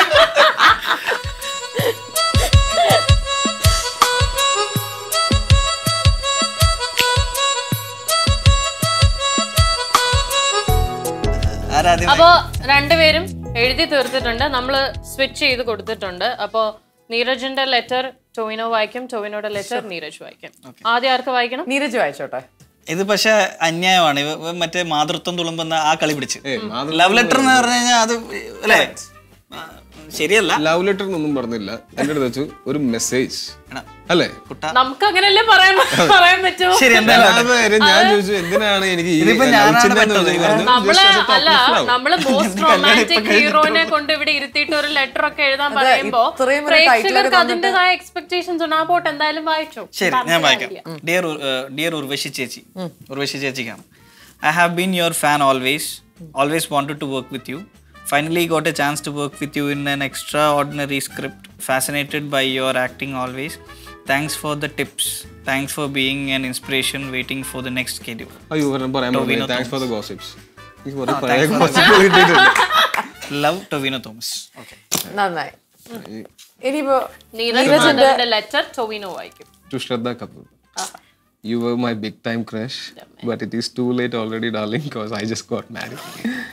ആരാദ്യം
അപ്പോ രണ്ടുപേരും എഴുതി തീർത്തിട്ടുണ്ട് നമ്മള് സ്വിച്ച് ചെയ്ത് കൊടുത്തിട്ടുണ്ട് അപ്പോ നീരജിന്റെ ലെറ്റർ ടോവിനോ വായിക്കും ടോവിനോയുടെ ലെറ്റർ നീരജ് വായിക്കും ആദ്യം ആർക്ക് വായിക്കണം
നീരജ് വായിച്ചോട്ടെ
ഇത് പക്ഷെ അന്യായമാണ് ഇവ ഇവ മറ്റേ മാതൃത്വം തുളുമ്പുന്ന ആ കളി പിടിച്ച്
ഏയ്, മാതൃത്വം
ലവ് ലെറ്റർ എന്ന് പറഞ്ഞു കഴിഞ്ഞാൽ അത് അല്ലേ ആ, ശരിയല്ല
ലവ് ലെറ്റർ എന്നൊന്നും പറഞ്ഞില്ല എന്റെ അടുത്ത് വെച്ചു ഒരു മെസ്സേജ്
എടാ,
അല്ലേ
കുട്ട
നമുക്ക് അങ്ങനല്ലേ പറയാൻ പറയാൻ പറ്റുമോ
ശരി എന്തായാലും ആവട്ടെ.
അല്ലാതെ ഞാൻ ചോദിച്ചു എന്തിനാണ് എനിക്ക് ഈ
ഇതിപ്പോ
love
ഞാനാണ്
ചിഹ്നം എന്ന്
പെട്ടത്.
പറഞ്ഞു.
നമ്മള്
Just as a
അല്ല
topic of love.
നമ്മള് മോസ്റ്റ് റൊമാൻറ്റിക് ഹീറോനെ കൊണ്ട് ഇവിടെ ഇരുത്തിയിട്ട് ഒരു ലെറ്റർ ഒക്കെ എഴുതാൻ പറയുമ്പോ
ഇത്രയും ഒരു title ഒക്കെ
പ്രേക്ഷകർക്ക്
തന്നിട്ട്
അതിന്റേതായ എക്സ്പെക്ടേഷൻസ് ഉണ്ട് ആ പോട്ട് എന്തായാലും വായിച്ചു
ശരി ഞാൻ വായിക്കാം ഡിയർ ഡിയർ ഉർവശി ചേച്ചി ഉർവശി ചേച്ചിക്കാണ് I have been your fan always always wanted to work with you finally got a chance to work with you in an extraordinary script fascinated by your acting always thanks for the tips thanks for being an inspiration waiting for the next schedule
അയ്യോ ഒരെണ്ണം പറയാൻ
Tovino
thanks for the gossips ഈ കുറെ
ആ,
പഴയ
thanks for the-
gossip കിട്ടിയിട്ടുണ്ട്
love Tovino Thomas okay
നന്നായി ഇനിയിപ്പോ
നീരജിന്റെ ലെറ്റർ ടൊവിനോ വായിക്കും
to Shraddha Kapoor. You were my big time crush, but it is too late already, darling, because I just got married.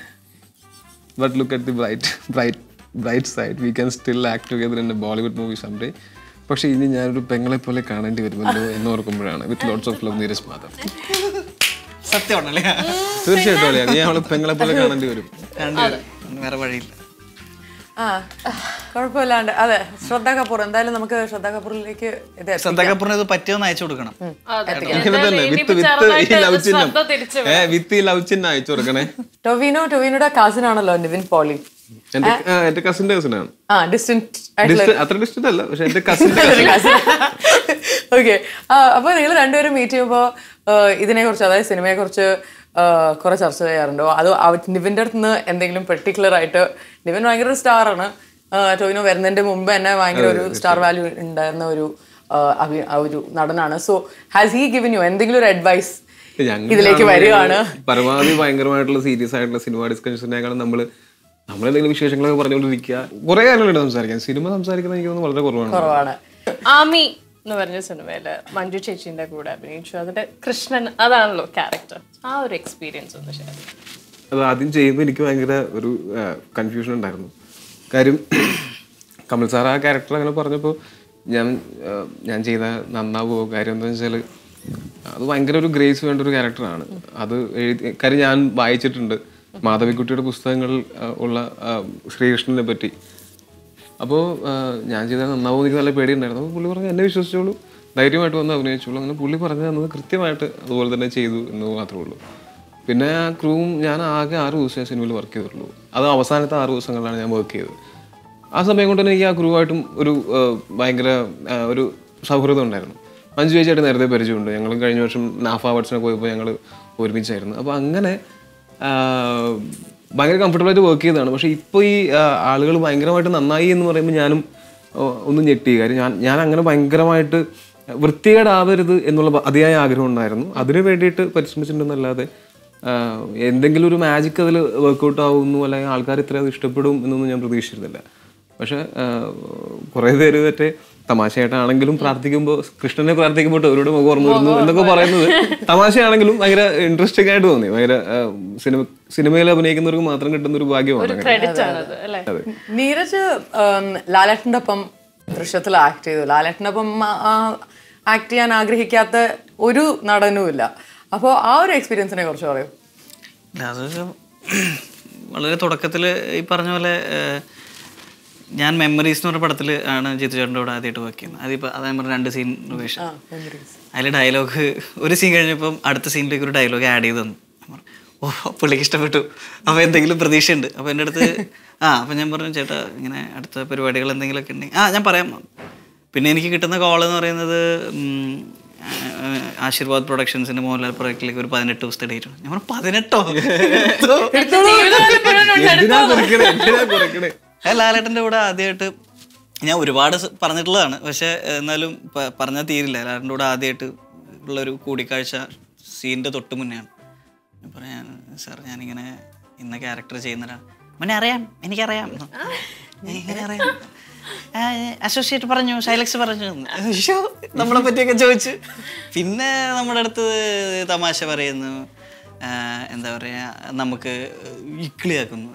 but look at the bright, bright, bright side. We can still act together in a Bollywood movie someday. പക്ഷെ ഇനി ഞാനൊരു പെങ്ങളെ പോലെ കാണേണ്ടി വരുമല്ലോ എന്ന് ഓർക്കുമ്പോഴാണ് with lots of love Neeraj Madhav
സത്യമാണല്ലേ
തീർച്ചയായിട്ടും അല്ലേ നീ അവളെ പെങ്ങളെ പോലെ കാണേണ്ടി വരും
രണ്ടുപേരും. വേറെ വഴിയില്ല
ആ കുഴപ്പമില്ലാണ്ട് അതെ ശ്രദ്ധ കപൂർ എന്തായാലും നമുക്ക് ശ്രദ്ധ കപൂറിലേക്ക് ഇത് എത്തിക്കാം.
ശ്രദ്ധ കപൂറിന് ഇത് പറ്റിയോന്ന് അയച്ചു കൊടുക്കണം
അതെ.
ഇങ്ങനെ തന്നെ
ഇനിയിപ്പോ
വിത്ത് വിത്ത് ഈ
ചെറുതായിട്ട്
ലവ് ചിഹ്നം
ശ്രദ്ധ തിരിച്ചു
ഏ വിത്ത് ഈ ലവ് ചിഹ്നം അയച്ചു കൊടുക്കണേ
ടൊവിനോ ടൊവിനോയുടെ കസിൻ ആണല്ലോ നിവിൻ പോളി
എന്റെ ആ, എന്റെ കസിന്റെ കസിനാണ്
ആ ഡിസ്റ്റന്റ് ആയിട്ടുള്ള
ഡിസ്റ്റന്റ് അത്ര ഡിസ്റ്റന്റ് അല്ല പക്ഷെ എന്റെ കസിന്റെ
ഓക്കെ അപ്പൊ നിങ്ങൾ രണ്ടുപേരും മീറ്റ് ചെയ്യുമ്പോൾ ഇതിനെ കുറിച്ച് അതായത് സിനിമയെ കുറിച്ച് കുറെ ചർച്ച ചെയ്യാറുണ്ടോ അത് അവ- നിവിന്റെ അടുത്ത് നിന്ന് എന്തെങ്കിലും പെർട്ടിക്കുലർ ആയിട്ട് നിവിൻ ഭയങ്കര ഒരു സ്റ്റാർ ആണ് ആ, ടോവിനോ വരുന്നതിന്റെ മുമ്പ് തന്നെ ഭയങ്കര ഒരു സ്റ്റാർ വാല്യൂ ഉണ്ടായിരുന്ന ഒരു ആ, അഭി- ആ ഒരു നടനാണ് so has he given you എന്തെങ്കിലും ഒരു അഡ്വൈസ്
ഞങ്ങൾ
ഇതിലേക്ക് വരികയാണ്
പരമാവധി ഭയങ്കരമായിട്ടുള്ള സീരിയസ് ആയിട്ടുള്ള സിനിമ ഡിസ്കഷനേക്കാളും നമ്മള് നമ്മളെന്തെങ്കിലും വിശേഷങ്ങളൊക്കെ പറഞ്ഞുകൊണ്ടിരിക്കുക കുറെ കാര്യങ്ങളുണ്ട് സംസാരിക്കാൻ സിനിമ സംസാരിക്കുന്നത് എനിക്ക് തോന്നുന്നു വളരെ കുറവാണ്
കുറവാണ്
ആമി എന്ന് പറഞ്ഞ സിനിമയില് മഞ്ജു ചേച്ചിന്റെ കൂടെ അഭിനയിച്ചു അതിന്റെ കൃഷ്ണൻ അതാണല്ലോ ക്യാരക്ടർ ആ ഒരു എക്സ്പീരിയൻസ് ഒന്ന് ഷെയർ
അത് ആദ്യം ചെയ്യുമ്പോൾ എനിക്ക് ഭയങ്കര ഒരു കൺഫ്യൂഷൻ ഉണ്ടായിരുന്നു കാര്യം കമൽ സാർ ആ ക്യാരക്ടർ അങ്ങനെ പറഞ്ഞപ്പോൾ ഞാൻ ആ, ഞാൻ ചെയ്ത നന്നാവുമോ കാര്യം എന്താണെന്ന് വെച്ചാൽ അത് ഭയങ്കര ഒരു ഗ്രേസ് വേണ്ട ഒരു ക്യാരക്ടറാണ് അത് എഴുതി കാര്യം ഞാൻ വായിച്ചിട്ടുണ്ട് മാധവിക്കുട്ടിയുടെ പുസ്തകങ്ങളിൽ ആ, ഉള്ള ആ, ശ്രീകൃഷ്ണനെ പറ്റി അപ്പോൾ ഞാൻ ചെയ്താൽ നന്നാവും എനിക്ക് നല്ല പേടിയുണ്ടായിരുന്നു അപ്പോൾ പുള്ളി പറഞ്ഞു എന്നെ വിശ്വസിച്ചോളൂ ധൈര്യമായിട്ട് വന്ന് അഭിനയിച്ചോളൂ അങ്ങനെ പുള്ളി പറഞ്ഞു തന്നത് കൃത്യമായിട്ട് അതുപോലെ തന്നെ ചെയ്തു എന്ന് മാത്രമേ ഉള്ളൂ പിന്നെ ആ ക്രൂവും ഞാൻ ആകെ ആറ് ദിവസമേ സിനിമയിൽ വർക്ക് ചെയ്തിട്ടുള്ളൂ അത് അവസാനത്തെ ആറ് ദിവസങ്ങളിലാണ് ഞാൻ വർക്ക് ചെയ്തത് ആ സമയം കൊണ്ട് തന്നെ എനിക്ക് ആ ക്രൂവായിട്ടും ഒരു ആ, ഭയങ്കര ആ, ഒരു സൗഹൃദം ഉണ്ടായിരുന്നു മഞ്ജു ചേച്ചിയായിട്ട് നേരത്തെ പരിചയമുണ്ട് ഞങ്ങൾ കഴിഞ്ഞ വർഷം നാഫ അവാർഡ്സിനെ പോയപ്പോൾ ഞങ്ങൾ ഒരുമിച്ചായിരുന്നു അപ്പോൾ അങ്ങനെ ആ, ഭയങ്കര കംഫർട്ടബിൾ ആയിട്ട് വർക്ക് ചെയ്തതാണ് പക്ഷേ ഇപ്പോൾ ഈ ആളുകൾ ഭയങ്കരമായിട്ട് നന്നായി എന്ന് പറയുമ്പോൾ ഞാനും ഓ, ഒന്ന് ഞെട്ടി കാര്യം ഞാൻ ഞാൻ അങ്ങനെ ഭയങ്കരമായിട്ട് വൃത്തികേടാവരുത് എന്നുള്ള ബ- അതിയായ ആഗ്രഹം ഉണ്ടായിരുന്നു അതിനു വേണ്ടിയിട്ട് പരിശ്രമിച്ചിട്ടുണ്ടെന്നല്ലാതെ ആ, എന്തെങ്കിലും ഒരു മാജിക് അതിൽ വർക്കൗട്ട് ആവുന്നു അല്ലെങ്കിൽ ആൾക്കാർ ഇത്ര അത് ഇഷ്ടപ്പെടും എന്നൊന്നും ഞാൻ പ്രതീക്ഷിച്ചിരുന്നില്ല പക്ഷെ കുറേ പേര് മറ്റേ തമാശയായിട്ടാണെങ്കിലും പ്രാർത്ഥിക്കുമ്പോൾ കൃഷ്ണനെ പ്രാർത്ഥിക്കുമ്പോൾ അവരോട് മുഖം ഓർമ്മ വരുന്നു എന്നൊക്കെ പറയുന്നത് തമാശയാണെങ്കിലും ഭയങ്കര ഇൻട്രസ്റ്റിംഗ് ആയിട്ട് തോന്നി ഭയങ്കര ആ, സിനിമ സിനിമയിൽ അഭിനയിക്കുന്നവർക്ക് മാത്രം കിട്ടുന്ന ഒരു ഭാഗ്യമാണ് അങ്ങനെ.
ക്രെഡിറ്റ് ആണത് അല്ലെ
നീരജ് ഉം, ലാലേട്ടൻ്റെ ഒപ്പം ദൃശ്യത്തിൽ ആക്ട് ചെയ്തു ലാലേട്ടൻ്റെ ഒപ്പം ആ- ആ- ആക്ട് ചെയ്യാൻ ആഗ്രഹിക്കാത്ത ഒരു നടനും ഇല്ല അപ്പോൾ ആ ഒരു എക്സ്പീരിയൻസിനെ കുറിച്ച് പറയും
ഇല്ല, അത് വളരെ തുടക്കത്തിൽ ഈ പറഞ്ഞ പോലെ ഏഹ്, ഞാൻ മെമ്മറീസ് എന്ന് പറഞ്ഞ പടത്തിൽ ആണ് ജിത്തു ചേട്ടൻ്റെ കൂടെ ആദ്യമായിട്ട് വർക്ക് ചെയ്യുന്നത് അതിപ്പോൾ അതായത് പറഞ്ഞ രണ്ട് സീൻ റിവേഷൻ അതിൽ ഡയലോഗ് ഒരു സീൻ കഴിഞ്ഞപ്പം അടുത്ത സീനിലേക്ക് ഒരു ഡയലോഗ് ആഡ് ചെയ്ത് തന്നു ഞാൻ പറഞ്ഞു, ഓ പുള്ളിക്ക് ഇഷ്ടപ്പെട്ടു അപ്പോൾ എന്തെങ്കിലും പ്രതീക്ഷയുണ്ട് അപ്പോൾ എൻ്റെ അടുത്ത് ആ അപ്പം ഞാൻ പറഞ്ഞു ചേട്ടാ ഇങ്ങനെ അടുത്ത പരിപാടികൾ എന്തെങ്കിലുമൊക്കെ ഉണ്ടെങ്കിൽ ആ ഞാൻ പറയാം പിന്നെ എനിക്ക് കിട്ടുന്ന കോൾ എന്ന് പറയുന്നത് ഉം, ആ, ആശീർവാദ് പ്രൊഡക്ഷൻസിന്റെ മോഹൻലാൽ പ്രൊജക്റ്റിലേക്ക് ഒരു പതിനെട്ട് ദിവസത്തെ ഡേറ്റ് ഞാൻ പറഞ്ഞു പതിനെട്ടോ
എന്തിനാ കുറയ്ക്കണേ എന്തിനാ കുറയ്ക്കണേ
ആ ലാലേട്ടൻ്റെ കൂടെ ആദ്യമായിട്ട് ഞാൻ ഒരുപാട് സ- പറഞ്ഞിട്ടുള്ളതാണ് പക്ഷെ എന്നാലും പ- പറഞ്ഞാൽ തീരില്ല ലാലേട്ടൻ്റെ കൂടെ ആദ്യമായിട്ട് ഉള്ളൊരു കൂടിക്കാഴ്ച സീനിൻ്റെ തൊട്ട് മുന്നെയാണ് ഞാൻ പറയാൻ സാർ ഞാനിങ്ങനെ ഇന്ന ക്യാരക്ടർ ചെയ്യുന്നൊരാൾ മോനെ അറിയാം എനിക്കറിയാം എങ്ങനെ അറിയാം അസോസിയേറ്റ് പറഞ്ഞു ശൈലക്സ് പറഞ്ഞു അയ്യോ നമ്മളെ പറ്റിയൊക്കെ ചോദിച്ചു പിന്നെ നമ്മുടെ അടുത്ത് തമാശ പറയുന്നു ആ, എന്താ പറയാ നമുക്ക് ഇക്കിളിയാക്കുന്നു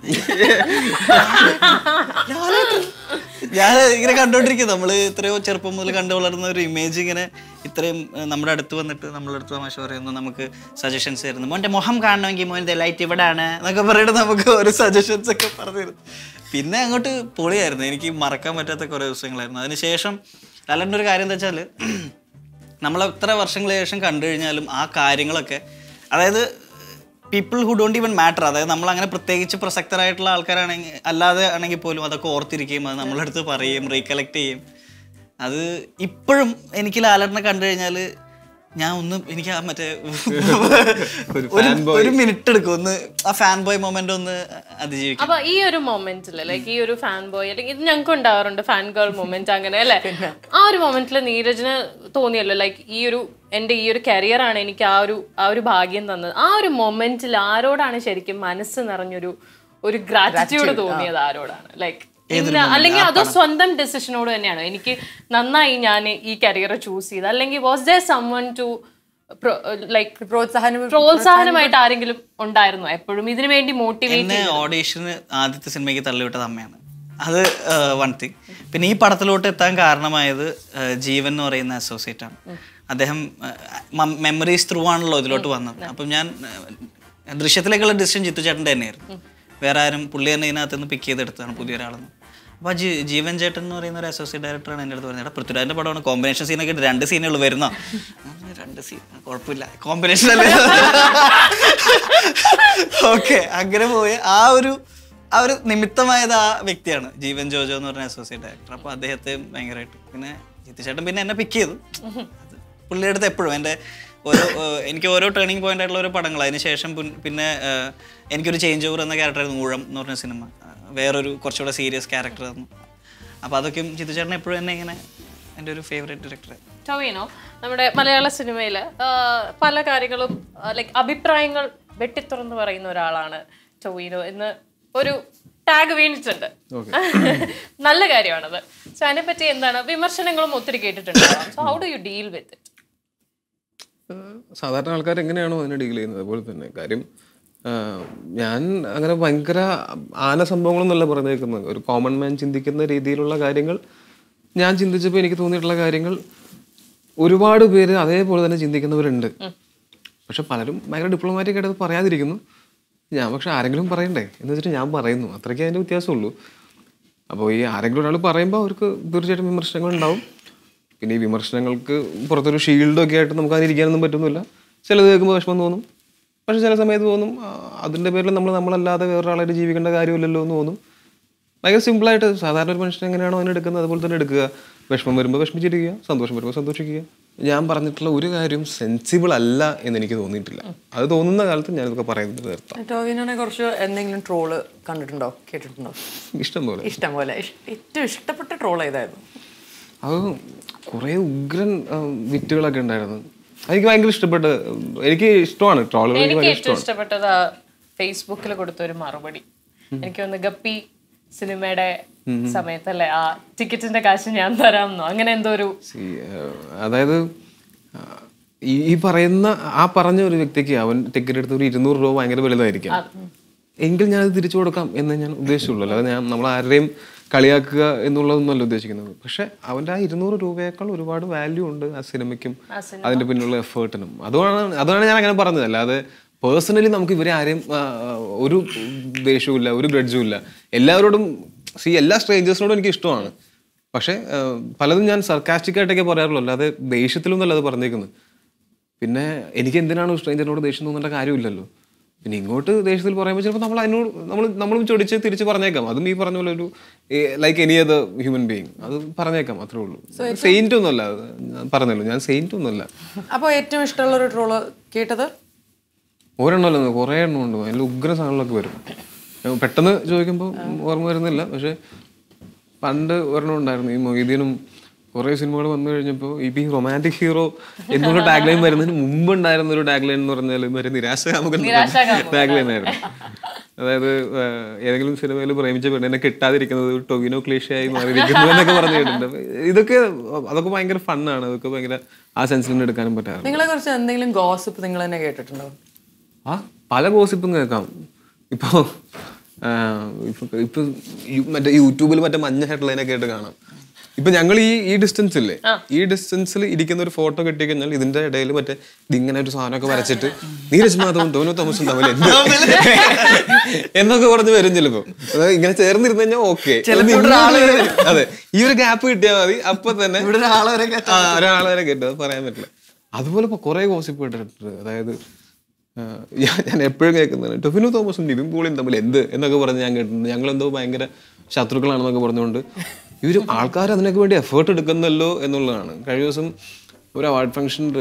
ഞാൻ ഇങ്ങനെ കണ്ടോണ്ടിരിക്കും നമ്മള് ഇത്രയോ ചെറുപ്പം മുതൽ കണ്ടു വളർന്ന ഒരു ഇമേജ് ഇങ്ങനെ ഇത്രയും ഏഹ്, നമ്മുടെ അടുത്ത് വന്നിട്ട് നമ്മുടെ അടുത്ത് തമാശ പറയുന്നു നമുക്ക് സജഷൻസ് തരുന്നു മോൻ്റെ മുഖം കാണണമെങ്കിൽ മോൻ്റെ ലൈറ്റ് ഇവിടെ ആണ് എന്നൊക്കെ പറഞ്ഞിട്ട് നമുക്ക് ഒരു സജഷൻസ് ഒക്കെ പറഞ്ഞു തരുന്നു പിന്നെ അങ്ങോട്ട് പൊളിയായിരുന്നു എനിക്ക് മറക്കാൻ പറ്റാത്ത കുറേ ദിവസങ്ങളായിരുന്നു അതിനുശേഷം ലാലൻ്റെ ഒരു കാര്യം എന്താ വെച്ചാൽ നമ്മൾ എത്ര വർഷങ്ങൾക്ക് ശേഷം കണ്ടു കഴിഞ്ഞാലും ആ കാര്യങ്ങളൊക്കെ അതായത് people who don't even matter അതായത് നമ്മൾ അങ്ങനെ പ്രത്യേകിച്ച് പ്രസക്തരായിട്ടുള്ള ആൾക്കാരാണെങ്കിൽ അല്ലാതെ ആണെങ്കിൽ പോലും അതൊക്കെ ഓർത്തിരിക്കുകയും അത് നമ്മളെ അടുത്ത് പറയുകയും റീകലക്ട് ചെയ്യും അത് ഇപ്പോഴും എനിക്ക് ലാലറിനെ കണ്ടു കഴിഞ്ഞാൽ ഞാൻ ഒന്ന് എനിക്ക് ആ മറ്റേ ഒരു ഒരു മിനിറ്റ് എടുക്കും ഒന്ന് ആ ഫാൻ ബോയ് മൊമെന്റ് ഒന്ന് അതിജീവിക്കും
അപ്പൊ ഈ ഒരു മൊമെന്റിൽ ലൈക്ക് ഈ ഒരു ഫാൻ ബോയ് അല്ലെങ്കിൽ ഇത് ഞങ്ങൾക്ക് ഉണ്ടാവാറുണ്ട് ഫാൻ ഗേൾ മൊമെന്റ് അങ്ങനെ അല്ലെ ആ ഒരു മൊമെന്റിൽ നീരജിന് തോന്നിയല്ലോ ലൈക്ക് ഈ ഒരു എന്റെ ഈ ഒരു കരിയർ ആണ് എനിക്ക് ആ ഒരു ആ ഒരു ഭാഗ്യം തന്നത് ആ ഒരു മൊമെന്റിൽ ആരോടാണ് ശരിക്കും മനസ്സ് നിറഞ്ഞൊരു ഒരു ഗ്രാറ്റിറ്റ്യൂഡ് തോന്നിയത് ആരോടാണ് ലൈക്ക് അല്ലെങ്കിൽ അതോ സ്വന്തം ഡെസിഷനോട് തന്നെയാണോ എനിക്ക് നന്നായി ഞാൻ ഈ കരിയർ ചൂസ് ചെയ്ത് അല്ലെങ്കിൽ was there someone to like
പ്രോത്സാഹനം
പ്രോത്സാഹനമായിട്ട് ആരെങ്കിലും ഉണ്ടായിരുന്നോ എപ്പോഴും ഇതിനു വേണ്ടി മോട്ടിവേറ്റ്
എന്നെ ഓഡീഷന് ആദ്യത്തെ സിനിമയ്ക്ക് തള്ളിവിട്ടത് അമ്മയാണ് അത് വൺ തിങ് പിന്നെ ഈ പടത്തിലോട്ട് എത്താൻ കാരണമായത് ആ, ജീവൻ എന്ന് പറയുന്ന അസോസിയേറ്റ് ആണ് അദ്ദേഹം മെമ്മറീസ് ത്രൂ ആണല്ലോ ഇതിലോട്ട് വന്നത് അപ്പം ഞാൻ ആ, ദൃശ്യത്തിലേക്കുള്ള ഡിസിഷൻ ജിത്തു ചേട്ടൻ്റെ തന്നെയായിരുന്നു വേറെ ആരും പുള്ളി തന്നെ ഇതിനകത്ത് നിന്ന് പിക്ക് ചെയ്തെടുത്താണ് പുതിയൊരാളെന്ന് അപ്പോൾ ജീ ജീവൻ ചേട്ടൻ എന്ന് പറയുന്ന ഒരു അസോസിയേറ്റ് ഡയറക്ടറാണ് എൻ്റെ അടുത്ത് പറഞ്ഞത് എടാ പൃഥ്വിരാജിൻ്റെ പടമാണ് കോമ്പിനേഷൻ സീനൊക്കെ ഇട്ട് രണ്ട് സീനുകൾ വരുന്നോ ഞാൻ പറഞ്ഞു, രണ്ട് സീൻ കുഴപ്പമില്ല കോമ്പിനേഷൻ അല്ലേ ഓക്കെ അങ്ങനെ പോയി ആ ഒരു ആ ഒരു നിമിത്തമായത് ആ വ്യക്തിയാണ് ജീവൻ ജോജോ എന്ന് പറഞ്ഞ അസോസിയേറ്റ് ഡയറക്ടർ അപ്പോൾ അദ്ദേഹത്തെ ഭയങ്കരമായിട്ട് പിന്നെ ജിത്തുചേട്ടൻ പിന്നെ എന്നെ പിക്ക് ചെയ്തു അത് പുള്ളിയുടെ അടുത്ത് എപ്പോഴും എൻ്റെ ഓരോ ഏഹ്, എനിക്ക് ഓരോ ടേണിംഗ് പോയിന്റ് ആയിട്ടുള്ള ഓരോ പടങ്ങൾ അതിന് ശേഷം പിൻ- പിന്നെ ഏഹ്, എനിക്കൊരു ചേഞ്ച് ഓവർ എന്ന ക്യാരക്ടറായിരുന്നു ഊഴം എന്ന് പറഞ്ഞ സിനിമ വേറൊരു കുറച്ചുകൂടെ സീരിയസ് ക്യാരക്ടർ ആയിരുന്നു അപ്പോൾ അതൊക്കെയും ജിത്തുചേട്ടൻ എപ്പോഴും എന്നെ ഇങ്ങനെ എൻ്റെ ഒരു ഫേവറേറ്റ് ഡയറക്ടർ
ടോവിനോ നമ്മുടെ മലയാള സിനിമയിൽ പല കാര്യങ്ങളും ലൈക്ക് അഭിപ്രായങ്ങൾ വെട്ടിത്തുറന്ന് പറയുന്ന ഒരാളാണ് ടോവിനോ എന്ന് ഒരു ടാഗ് വീണിട്ടുണ്ട് നല്ല കാര്യമാണത് സോ അതിനെപ്പറ്റി എന്താണ് വിമർശനങ്ങളും ഒത്തിരി കേട്ടിട്ടുണ്ടാവാം so how do you deal with it
സാധാരണ ആൾക്കാർ എങ്ങനെയാണോ അതിനെ ഡീൽ ചെയ്യുന്നത് അതുപോലെ തന്നെ കാര്യം ആ, ഞാൻ അങ്ങനെ ഭയങ്കര ആന സംഭവങ്ങളൊന്നുമല്ല പറഞ്ഞേക്കുന്നത് ഒരു കോമൺ മാൻ ചിന്തിക്കുന്ന രീതിയിലുള്ള കാര്യങ്ങൾ ഞാൻ ചിന്തിച്ചപ്പോൾ എനിക്ക് തോന്നിയിട്ടുള്ള കാര്യങ്ങൾ ഒരുപാട് പേര് അതേപോലെ തന്നെ ചിന്തിക്കുന്നവരുണ്ട് പക്ഷെ പലരും ഭയങ്കര ഡിപ്ലോമാറ്റിക് ആയിട്ട് അത് പറയാതിരിക്കുന്നു ഞാൻ പക്ഷെ ആരെങ്കിലും പറയണ്ടേ എന്ന് വെച്ചിട്ട് ഞാൻ പറയുന്നു അത്രയ്ക്കേ അതിൻ്റെ വ്യത്യാസമുള്ളൂ അപ്പോൾ ഈ ആരെങ്കിലും ഒരാൾ പറയുമ്പോൾ അവർക്ക് തീർച്ചയായിട്ടും വിമർശനങ്ങൾ ഉണ്ടാവും പിന്നെ ഈ വിമർശനങ്ങൾക്ക് പുറത്തൊരു ഷീൽഡൊക്കെ ആയിട്ട് നമുക്ക് അതിനിരിക്കാനൊന്നും പറ്റുന്നില്ല ചിലത് കേൾക്കുമ്പോൾ വിഷമം തോന്നും പക്ഷെ ചില സമയത്ത് തോന്നും ആ, അതിൻ്റെ പേരിൽ നമ്മൾ നമ്മളല്ലാതെ വേറൊരാളായിട്ട് ജീവിക്കേണ്ട കാര്യമില്ലല്ലോ എന്ന് തോന്നും ഭയങ്കര സിമ്പിളായിട്ട് സാധാരണ ഒരു മനുഷ്യൻ എങ്ങനെയാണോ അതിനെ എടുക്കുന്നത് അതുപോലെ തന്നെ എടുക്കുക വിഷമം വരുമ്പോൾ വിഷമിച്ചിരിക്കുക സന്തോഷം വരുമ്പോൾ സന്തോഷിക്കുക ഞാൻ പറഞ്ഞിട്ടുള്ള ഒരു കാര്യം സെൻസിബിൾ അല്ല എന്ന് എനിക്ക് തോന്നിയിട്ടില്ല അത് തോന്നുന്ന കാലത്ത് ഞാനിതൊക്കെ പറയുന്നത് നിർത്താം
ടോവിനോനെ കുറിച്ച് എന്തെങ്കിലും ട്രോള് കണ്ടിട്ടുണ്ടോ കേട്ടിട്ടുണ്ടോ
ഇഷ്ടം പോലെ
ഇഷ്ടം പോലെ ഇഷ്- ഏറ്റവും ഇഷ്ടപ്പെട്ട ട്രോൾ ഏതായിരുന്നു
അത് കുറേ ഉഗ്രൻ ആ, വിറ്റുകളൊക്കെ ഉണ്ടായിരുന്നു എനിക്ക് ഭയങ്കര ഇഷ്ടപ്പെട്ട് എനിക്ക് ഇഷ്ടമാണ് ട്രോളുകൾ എനിക്ക്
എനിക്ക്
ഭയങ്കര
ഏറ്റവും
ഇഷ്ടമാണ്
ഇഷ്ടപ്പെട്ടത് ഫേസ്ബുക്കിൽ കൊടുത്ത ഒരു മറുപടി എനിക്ക് ഒന്ന് ഗപ്പി സിനിമയുടെ സമയത്തല്ലേ ആ ടിക്കറ്റിന്റെ കാശ് ഞാൻ തരാമെന്നോ അങ്ങനെ എന്തോ ഒരു
ഈ, ആ, അതായത് ആ, ഈ ഈ പറയുന്ന ആ പറഞ്ഞ ഒരു വ്യക്തിക്ക് അവൻ ടിക്കറ്റ് എടുത്ത ഒരു ഇരുന്നൂറ് രൂപ ഭയങ്കര വലുതായിരിക്കാം എങ്കിൽ ഞാനത് തിരിച്ചു കൊടുക്കാം എന്ന് ഞാൻ ഉദ്ദേശിച്ചുള്ളൂ അല്ലാതെ ഞാൻ നമ്മൾ ആരുടെയും കളിയാക്കുക എന്നുള്ളതൊന്നുമല്ല ഉദ്ദേശിക്കുന്നത് പക്ഷെ അവന്റെ ആ ഇരുന്നൂറ് രൂപയേക്കാൾ ഒരുപാട് വാല്യൂ ഉണ്ട് ആ സിനിമയ്ക്കും അതിന്റെ പിന്നിലുള്ള എഫേർട്ടിനും അതുമാണ് അതാണ് ഞാൻ അങ്ങനെ പറഞ്ഞത് അല്ലാതെ പേഴ്സണലി നമുക്ക് ഇവരെ ആരെയും ആ, ഒരു ദേഷ്യവും ഇല്ല ഒരു ഗ്രഡ്ജും ഇല്ല എല്ലാവരോടും സി എല്ലാ സ്ട്രേഞ്ചേഴ്സിനോടും എനിക്ക് ഇഷ്ടമാണ് പക്ഷെ ആ, പലതും ഞാൻ സർക്കാസ്റ്റിക് ആയിട്ടൊക്കെ പറയാറുള്ളൂ അല്ലാതെ ദേഷ്യത്തിലൊന്നല്ല അത് പറഞ്ഞേക്കുന്നത് പിന്നെ എനിക്ക് എന്തിനാണ് സ്ട്രേഞ്ചറിനോട് ദേഷ്യം തോന്നേണ്ട കാര്യമില്ലല്ലോ പിന്നെ ഇങ്ങോട്ട് ദേഷ്യത്തിൽ പറയുമ്പോൾ ചിലപ്പോൾ നമ്മൾ അതിനോട് നമ്മൾ നമ്മളും ചൊടിച്ച് തിരിച്ച് പറഞ്ഞേക്കാം അതും ഈ പറഞ്ഞ പോലെ ഒരു like any other human being അത് പറഞ്ഞേക്കാം അത്രേ ഉള്ളൂ സെയിന്റ് ഒന്നുമല്ല അത് ഞാൻ പറഞ്ഞല്ലോ ഞാൻ സെയിന്റ് ഒന്നുമല്ല
അപ്പൊ ഏറ്റവും ഇഷ്ടമുള്ള ഒരു ട്രോള് കേട്ടത്
ഒരെണ്ണമല്ല കുറേ എണ്ണം ഉണ്ട് അതിൽ ഉഗ്ര സാധനങ്ങളൊക്കെ വരും ഞാൻ പെട്ടെന്ന് ചോദിക്കുമ്പോൾ ഓർമ്മ വരുന്നില്ല പക്ഷെ പണ്ട് ഒരെണ്ണം ഉണ്ടായിരുന്നു ഈ മൊയ്തീനും കുറേ സിനിമകൾ വന്നു കഴിഞ്ഞപ്പോൾ ഇപ്പം ഈ റൊമാൻറ്റിക് ഹീറോ എന്നുള്ള ടാഗ് ലൈൻ വരുന്നതിന് മുമ്പ് ഉണ്ടായിരുന്ന ഒരു ടാഗ് ലൈൻ എന്ന് പറഞ്ഞാൽ ഒരു നിരാശകാമുകൻ ടാഗ് ലൈൻ ആയിരുന്നു അതായത് ആ, ഏതെങ്കിലും സിനിമയിൽ പ്രേമിച്ച പെണ്ണിനെ കിട്ടാതിരിക്കുന്നത് ടൊവിനോ ക്ലീഷയായി മാറിയിരിക്കുന്നു എന്നൊക്കെ പറഞ്ഞു കേട്ടിട്ടുണ്ട് അപ്പൊ ഇതൊക്കെ അതൊക്കെ ഭയങ്കര ഫണ്ണാണ് അതൊക്കെ ഭയങ്കര ആ സെൻസിൽ നിന്ന് എടുക്കാനും പറ്റാറുണ്ട്
നിങ്ങളെ കുറിച്ച് എന്തെങ്കിലും ഗോസിപ്പ് നിങ്ങൾ തന്നെ കേട്ടിട്ടുണ്ടോ
ആ പല ഗോസിപ്പും കേൾക്കാം ഇപ്പോ ആ, ഇപ്പൊ ഇപ്പൊ യു- മറ്റേ യൂട്യൂബിൽ മറ്റേ മഞ്ഞ ഹെഡ്ലൈനൊക്കെ ആയിട്ട് കാണാം ഇപ്പൊ ഞങ്ങൾ ഈ ഈ ഡിസ്റ്റൻസ് ഇല്ലേ ഈ ഡിസ്റ്റൻസിൽ ഇരിക്കുന്ന ഒരു ഫോട്ടോ കിട്ടി കഴിഞ്ഞാൽ ഇതിന്റെ ഇടയിൽ മറ്റേ ഇതിങ്ങനെ ഒരു സാധനമൊക്കെ വരച്ചിട്ട് നീരജ് മാധവും ടോനോ തോമസും തമ്മിൽ എന്ത് എന്നൊക്കെ പറഞ്ഞ് വരും ചിലപ്പോ അതായത് ഇങ്ങനെ ചേർന്നിരുന്നു കഴിഞ്ഞാൽ ഓക്കെ അതെ ഈ ഒരു ഗ്യാപ്പ് കിട്ടിയാൽ മതി അപ്പൊ തന്നെ
ഇവിടെ ഒരാളെ വരെ
ആ, ഒരാളെ വരെ കേട്ടു അത് പറയാൻ പറ്റില്ല അതുപോലെ ഇപ്പൊ കുറെ ഗോസിപ്പ് കേട്ടിട്ടുണ്ട് അതായത് ആ, ഞാൻ- ഞാൻ എപ്പോഴും കേൾക്കുന്നതാണ് ടൊഫിനോ തോമസും നിവിൻ പോളിയും തമ്മിൽ എന്ത് എന്നൊക്കെ പറഞ്ഞ് ഞാൻ കേട്ടിട്ടുണ്ട് ഞങ്ങൾ എന്തോ ഭയങ്കര ശത്രുക്കളാണെന്നൊക്കെ പറഞ്ഞുകൊണ്ട് ഇവര് ആൾക്കാർ അതിനൊക്കെ വേണ്ടി എഫേർട്ട് എടുക്കുന്നല്ലോ എന്നുള്ളതാണ് കഴിഞ്ഞ ദിവസം ഒരു അവാർഡ് ഫംഗ്ഷനിൽ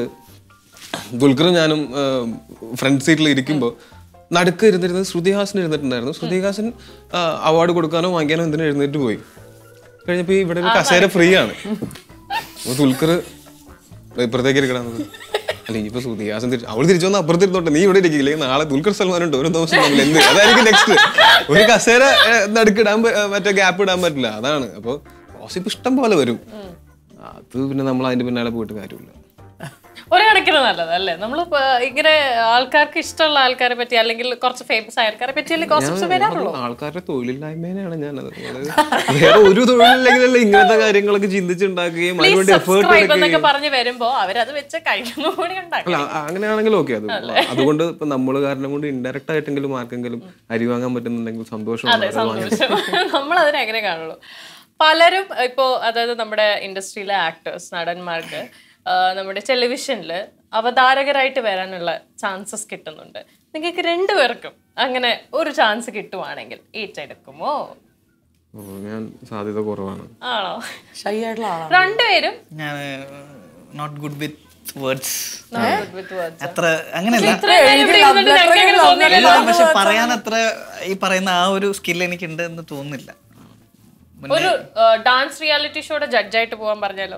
ദുൽഖറും ഞാനും ഫ്രണ്ട് സീറ്റിൽ ഇരിക്കുമ്പോൾ നടുക്ക് ഇരുന്നിരുന്നത് ശ്രുതിഹാസൻ ഇരുന്നിട്ടുണ്ടായിരുന്നു ശ്രുതിഹാസൻ അവാർഡ് കൊടുക്കാനോ വാങ്ങിക്കാനോ എന്തിനോ എഴുന്നേറ്റ് പോയി കഴിഞ്ഞപ്പോ ഈ ഇവിടെ ഒരു കസേര ഫ്രീ ആണ് അപ്പൊ ദുൽഖർ ഇപ്പുറത്തേക്ക് ഇരിക്കണം അല്ല ഇനിയിപ്പോ ശ്രുതിഹാസൻ തിരിച്ചു അവൾ തിരിച്ചു വന്ന് അപ്പുറത്തിരുന്നോട്ടെ നീ ഇവിടെ ഇരിക്കില്ലേ നാളെ ദുൽഖർ സൽമാനുണ്ട് ഒരു ദിവസം തമ്മിൽ എന്ത് അതായിരിക്കും നെക്സ്റ്റ് ഒരു കസേര ഏഹ്, നടുക്കിടാൻ പ- ഏഹ്, മറ്റേ ഗ്യാപ്പ് ഇടാൻ പറ്റില്ല അതാണ് അപ്പൊ ഗോസിപ്പ് ഇഷ്ടം പോലെ വരും അത് പിന്നെ നമ്മൾ അതിന്റെ പിന്നാലെ പോയിട്ട് കാര്യമില്ല
ഒരു കണക്കിന് നല്ലത് അല്ലേ നമ്മൾ ഇങ്ങനെ ആൾക്കാർക്ക് ഇഷ്ടമുള്ള ആൾക്കാരെ പറ്റി അല്ലെങ്കിൽ കുറച്ച് ഫേമസ് ആയ ആൾക്കാരെ പറ്റിയല്ലേ ഗോസിപ്സ് വരാറുള്ളൂ
ആൾക്കാരുടെ തൊഴിലില്ലായ്മേനെയാണ് ഞാൻ വേറെ ഒരു തൊഴിലില്ലെങ്കിലല്ല ഇങ്ങനത്തെ കാര്യങ്ങളൊക്കെ ചിന്തിച്ചുണ്ടാക്കുകയും അതിനുവേണ്ടി എഫേർട്ട്
സബ്സ്ക്രൈബ് എന്നൊക്കെ പറഞ്ഞ് വരുമ്പോ അവരത് വെച്ച് കഴിക്കുന്ന കൂടി ഉണ്ടാക്കും
അല്ല അ- അങ്ങനെയാണെങ്കിൽ ഓക്കെ അത് അതുകൊണ്ട് ഇപ്പൊ നമ്മൾ കാരണം കൊണ്ട് ഇൻഡയറക്റ്റ് ആയിട്ടെങ്കിലും ആർക്കെങ്കിലും അരി വാങ്ങാൻ പറ്റുന്നുണ്ടെങ്കിൽ സന്തോഷമാണ്
അതെ
അത് വാങ്ങാൻ.
സന്തോഷം നമ്മൾ അതിനെ എങ്ങനെ കാണുള്ളൂ പലരും ഇപ്പോ അതായത് നമ്മുടെ ഇൻഡസ്ട്രിയിലെ ആക്ടേഴ്സ് നടന്മാർക്ക് ആ, നമ്മുടെ ടെലിവിഷനിൽ അവതാരകരായിട്ട് വരാനുള്ള ചാൻസസ് കിട്ടുന്നുണ്ട് നിങ്ങൾക്ക് രണ്ടുപേർക്കും അങ്ങനെ ഒരു ചാൻസ് കിട്ടുവാണെങ്കിൽ ഏറ്റെടുക്കുമോ
ഓ, ഞാൻ സാധ്യത കുറവാണ്
ആണോ
ഷൈ ആയിട്ടുള്ള ആളാണ്
രണ്ടുപേരും
ഞാൻ not good with words
not good with words.
അത്ര അങ്ങനെയല്ല
ഇത്രയും നേരം ഇവിടെ ഇരുന്നിട്ട് ഞങ്ങൾക്ക് അങ്ങനെ തോന്നിയില്ലല്ലോ.
ഇല്ല, പക്ഷെ പറയാൻ അത്ര ഈ പറയുന്ന ആ ഒരു സ്കിൽ എനിക്കുണ്ട് എന്ന് തോന്നുന്നില്ല
ഒരു ഡാൻസ് റിയാലിറ്റി ഷോയുടെ ജഡ്ജായിട്ട് പോകാൻ പറഞ്ഞാലോ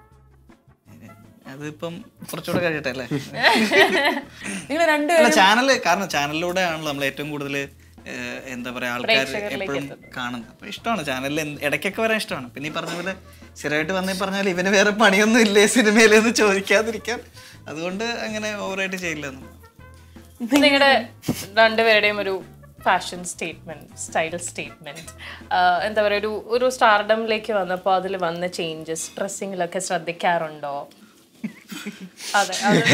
അതിപ്പം കുറച്ചുകൂടെ കഴിയട്ടെ അല്ലേ
നിങ്ങൾ രണ്ട്
അല്ല ചാനൽ കാരണം ചാനലിലൂടെ ആണല്ലോ നമ്മൾ ഏറ്റവും കൂടുതൽ എന്താ പറയാ ആൾക്കാർ എപ്പോഴും കാണുന്നത് അപ്പൊ ഇഷ്ടമാണ് ചാനലിൽ ഇടയ്ക്കൊക്കെ വരാൻ ഇഷ്ടമാണ് പിന്നെ ഈ പറഞ്ഞ പോലെ സ്ഥിരമായിട്ട് വന്നേ പറഞ്ഞാൽ ഇവന് വേറെ പണിയൊന്നും ഇല്ലേ സിനിമയിൽ എന്ന് ചോദിക്കാതിരിക്കാൻ അതുകൊണ്ട് അങ്ങനെ ഓവറായിട്ട് ചെയ്യില്ല നമ്മൾ
നിങ്ങളുടെ രണ്ടുപേരുടെയും ഒരു ഫാഷൻ സ്റ്റേറ്റ്മെന്റ് സ്റ്റൈൽ സ്റ്റേറ്റ്മെന്റ് എന്താ പറയുക ഒരു ഒരു സ്റ്റാർഡമിലേക്ക് വന്നപ്പോൾ അതിൽ വന്ന ചേഞ്ചസ് ഡ്രസ്സിങ്ങിലൊക്കെ ശ്രദ്ധിക്കാറുണ്ടോ അതെ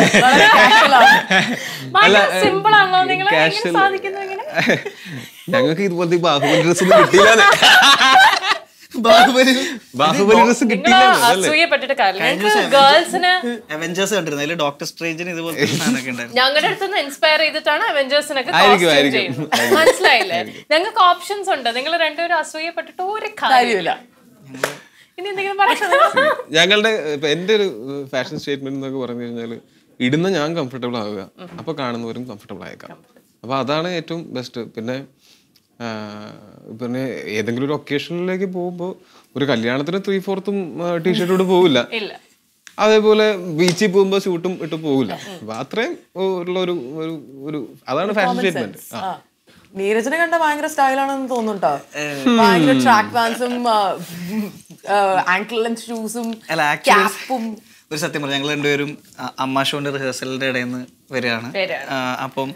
സിമ്പിൾ ആണോ നിങ്ങൾ എങ്ങനെ സാധിക്കുന്നു എങ്ങനെ
ഞങ്ങൾക്ക് ഇതുപോലത്തെ ഈ ബാഹുബലി ഡ്രസ് ഒന്നും കിട്ടിയില്ല
ബാഹുബലി
ബാഹുബലി ഡ്രസ്
നിങ്ങൾ
കിട്ടിയില്ല
അസൂയപ്പെട്ടിട്ട് കാര്യമില്ല നിങ്ങൾക്ക് ഗേൾസിന്
അവഞ്ചേഴ്സ് കണ്ടിരുന്നു അതിൽ ഡോക്ടർ സ്ട്രേഞ്ചിന് ഇതുപോലത്തെ സാധനമൊക്കെ ഉണ്ടായിരുന്നു
ഞങ്ങളുടെ അടുത്ത് നിന്ന് ഇൻസ്പയർ ചെയ്തിട്ടാണ് അവഞ്ചേഴ്സിനൊക്കെ
ആയിരിക്കും,
costume
ആയിരിക്കും.
ചെയ്യുന്നത് മനസ്സിലായില്ലേ ഞങ്ങൾക്ക് ഓപ്ഷൻസ് ഉണ്ട് നിങ്ങൾ രണ്ടുപേരും അസൂയപ്പെട്ടിട്ട് ഒരു കാര്യമില്ല ഇനി എന്തെങ്കിലും പറയുന്നത്
ഞങ്ങളുടെ ഇപ്പൊ എന്റെ ഒരു ഫാഷൻ സ്റ്റേറ്റ്മെന്റ് എന്നൊക്കെ പറഞ്ഞു കഴിഞ്ഞാൽ ഇടുന്ന ഞാൻ കംഫർട്ടബിൾ ആവുക അപ്പൊ കാണുന്നവരും കംഫർട്ടബിൾ ആയേക്കാം അപ്പൊ അതാണ് ഏറ്റവും ബെസ്റ്റ് പിന്നെ ആ, പിന്നെ ഏതെങ്കിലും ഒരു ഒക്കേഷനിലേക്ക് പോകുമ്പോൾ ഒരു കല്യാണത്തിന് ത്രീ ഫോർത്തും ടീഷർട്ടോട് പോവില്ല
ഇല്ല
അതേപോലെ ബീച്ചിൽ പോകുമ്പോൾ ഷൂട്ടും ഇട്ട് പോകില്ല അപ്പൊ അത്രയും ഉള്ള ഒരു ഒരു ഒരു അതാണ് ഫാഷൻ സ്റ്റേറ്റ്മെന്റ്
ആ നീരജിനെ കണ്ട ഭയങ്കര സ്റ്റൈലാണെന്ന് തോന്നുന്നുട്ടോ ഭയങ്കര ട്രാക്ക് പാൻസും ആങ്കിൾ ലെങ്ത് ഷൂസും
അല്ല ആക്ച്വലി
ക്യാപ്പും
ഒരു സത്യം പറഞ്ഞു ഞങ്ങൾ രണ്ടുപേരും അ- അമ്മ ഷോന്റെ റിഹേഴ്സലിന്റെ ഇടയിൽ നിന്ന് വരികയാണ്
വരികയാണ്.
ആ, അപ്പം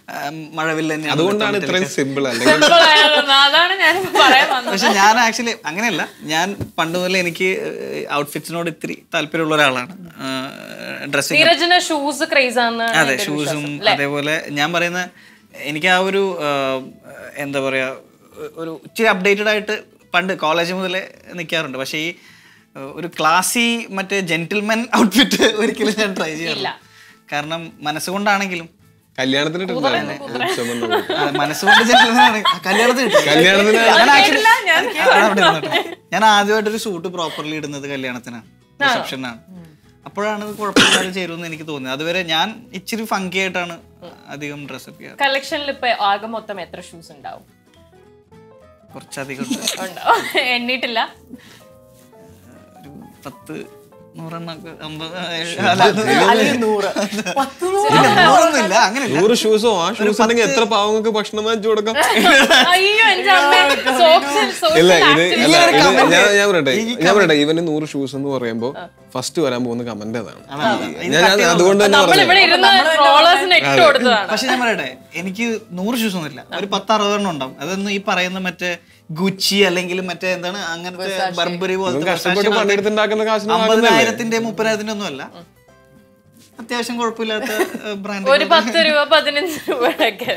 മഴവിൽ തന്നെയാണ്
അതുകൊണ്ടാണ്
ഇത്തവണത്തെ
ഇത്രയും
telecast.
സിമ്പിൾ അല്ലെങ്കിൽ
Simple ആയിരുന്നു. അതാണ് ഞാൻ പറയാൻ വന്നത്
പക്ഷെ ഞാൻ ആക്ച്വലി അങ്ങനെയല്ല ഞാൻ പണ്ട് മുതലേ എനിക്ക് ഔട്ട്ഫിറ്റ്സിനോട് ഇത്തിരി താല്പര്യമുള്ള ഒരാളാണ് ഡ്രസ്സിങ്
നീരജിന് ഷൂസ് ക്രേസ് ആണ്
അതെ ഷൂസും അതേപോലെ ഞാൻ പറയുന്ന എനിക്ക് ആ ഒരു ആ, എന്താ പറയാ ഒരു ഇച്ചിരി അപ്ഡേറ്റഡ് ആയിട്ട് പണ്ട് കോളേജ് മുതലേ നിൽക്കാറുണ്ട് പക്ഷേ ഈ ആ, ഒരു ക്ലാസി മറ്റേ ജെന്റിൽമെൻ ഔട്ട്ഫിറ്റ് ഒരിക്കലും ഞാൻ ട്രൈ ചെയ്യാറില്ല കാരണം മനസ്സുകൊണ്ടാണെങ്കിലും
കല്യാണത്തിന് ഇട്ടിട്ടുണ്ടായിരുന്നു. ചുമന്ന കോട്ട്.
ആ, മനസ്സുകൊണ്ട് ജെന്റിൽമെൻ ആണ് കല്യാണത്തിന് ഇട്ടു.
കല്യാണത്തിന്
ഞാൻ actually- ഞാൻ അവിടെ ഇരുന്നോട്ടെ. ഞാൻ ആദ്യമായിട്ട് ഒരു സൂട്ട് പ്രോപ്പർലി ഇടുന്നത് കല്യാണത്തിനാണ് റിസപ്ഷനാണ് അപ്പോഴാണ് ഇത് കുഴപ്പമില്ലാതെ ചേരുമെന്ന് എനിക്ക് തോന്നിയത് അതുവരെ ഞാൻ ഇച്ചിരി ഫങ്കി ആയിട്ടാണ് അധികം ഡ്രസ്സപ്പ് ചെയ്യാറ്
കളക്ഷനിൽ ഇപ്പൊ ആകെ മൊത്തം എത്ര ഷൂസ് ഉണ്ടാവും
കുറച്ചധികം ഉണ്ട്.
ഉണ്ടാവും എണ്ണീട്ടില്ല
ഒരു പത്ത് നൂറെണ്ണൊക്കെ അമ്പത്
അല്ലെങ്കിൽ നൂറ് പത്ത് നൂറ്
നൂറൊന്നുമില്ല അങ്ങനെ
നൂറ് ഷൂസോ ആ ഷൂസ് ഉണ്ടെങ്കിൽ എത്ര പാവങ്ങൾക്ക് ഭക്ഷണം വാങ്ങിച്ചു കൊടുക്കാം
അയ്യോ എന്റെ അമ്മ സോഷ്യൽ
ഇല്ല ഇത്
സോഷ്യൽ
അല്ല ഇത് ഞാൻ ഞാൻ പറയട്ടെ ഞാൻ പറയട്ടെ ഇവന് നൂറ് ഷൂസ് എന്ന് പറയുമ്പോ ഫസ്റ്റ് വരാൻ പോകുന്ന കമന്റ് അതാണ് ഞാൻ ഞാൻ അതുകൊണ്ട് തന്നെ
നമ്മൾ
പറഞ്ഞു
ഇവിടെ ഇരുന്ന് ട്രോളേഴ്സിന് ഇട്ട് കൊടുത്തതാണ്
പക്ഷെ ഞാൻ പറയട്ടെ എനിക്ക് നൂറ് ഷൂസ് ഒന്നുമില്ല ഒരു പത്ത് അറുപതെണ്ണം ഉണ്ടാവും അതൊന്നും ഈ പറയുന്ന മറ്റേ ഗുച്ചി അല്ലെങ്കിൽ മറ്റേ എന്താണ് അങ്ങനത്തെ ബർബറി പോലത്തെ
കഷ്ടപ്പെട്ട് പണിയെടുത്തുണ്ടാക്കുന്ന കാശിന്
അമ്പതിനായിരത്തിന്റെ മുപ്പതിനായിരത്തിന്റെ ഒന്നും അല്ല അത്യാവശ്യം കുഴപ്പമില്ലാത്ത ബ്രാൻഡ്
ഒരു പത്ത് രൂപ പതിനഞ്ച് രൂപയൊക്കെ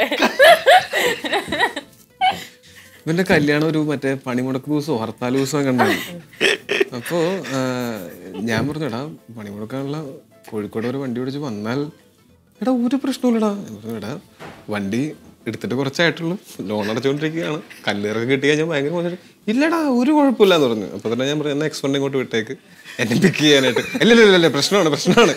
ഇവന്റെ കല്യാണം ഒരു മറ്റേ പണിമുടക്ക് ദിവസമോ ഹർത്താൽ ദിവസമോ കണ്ടാണ് അപ്പോ ആ, ഞാൻ പറഞ്ഞു എടാ പണിമുടക്കാനുള്ള കോഴിക്കോട് ഒരു വണ്ടി ഓടിച്ച് വന്നാൽ എടാ ഒരു പ്രശ്നമില്ലടാ ഞാൻ പറഞ്ഞു എടാ വണ്ടി എടുത്തിട്ട് കുറച്ചായിട്ടുള്ളൂ ലോൺ അടച്ചുകൊണ്ടിരിക്കുകയാണ് കല്ലേറൊക്കെ കിട്ടി കഴിഞ്ഞാൽ ഭയങ്കര മോശം ഇല്ലടാ ഒരു കുഴപ്പമില്ല എന്ന് പറഞ്ഞു അപ്പൊ തന്നെ ഞാൻ പറഞ്ഞു എന്നാ എക്സ്പെൻഡ് ഇങ്ങോട്ട് വിട്ടേക്ക് എന്നെ പിക്ക് ചെയ്യാനായിട്ട് ഇല്ല ഇല്ല ഇല്ല, ഇല്ല പ്രശ്നമാണ് പ്രശ്നമാണ്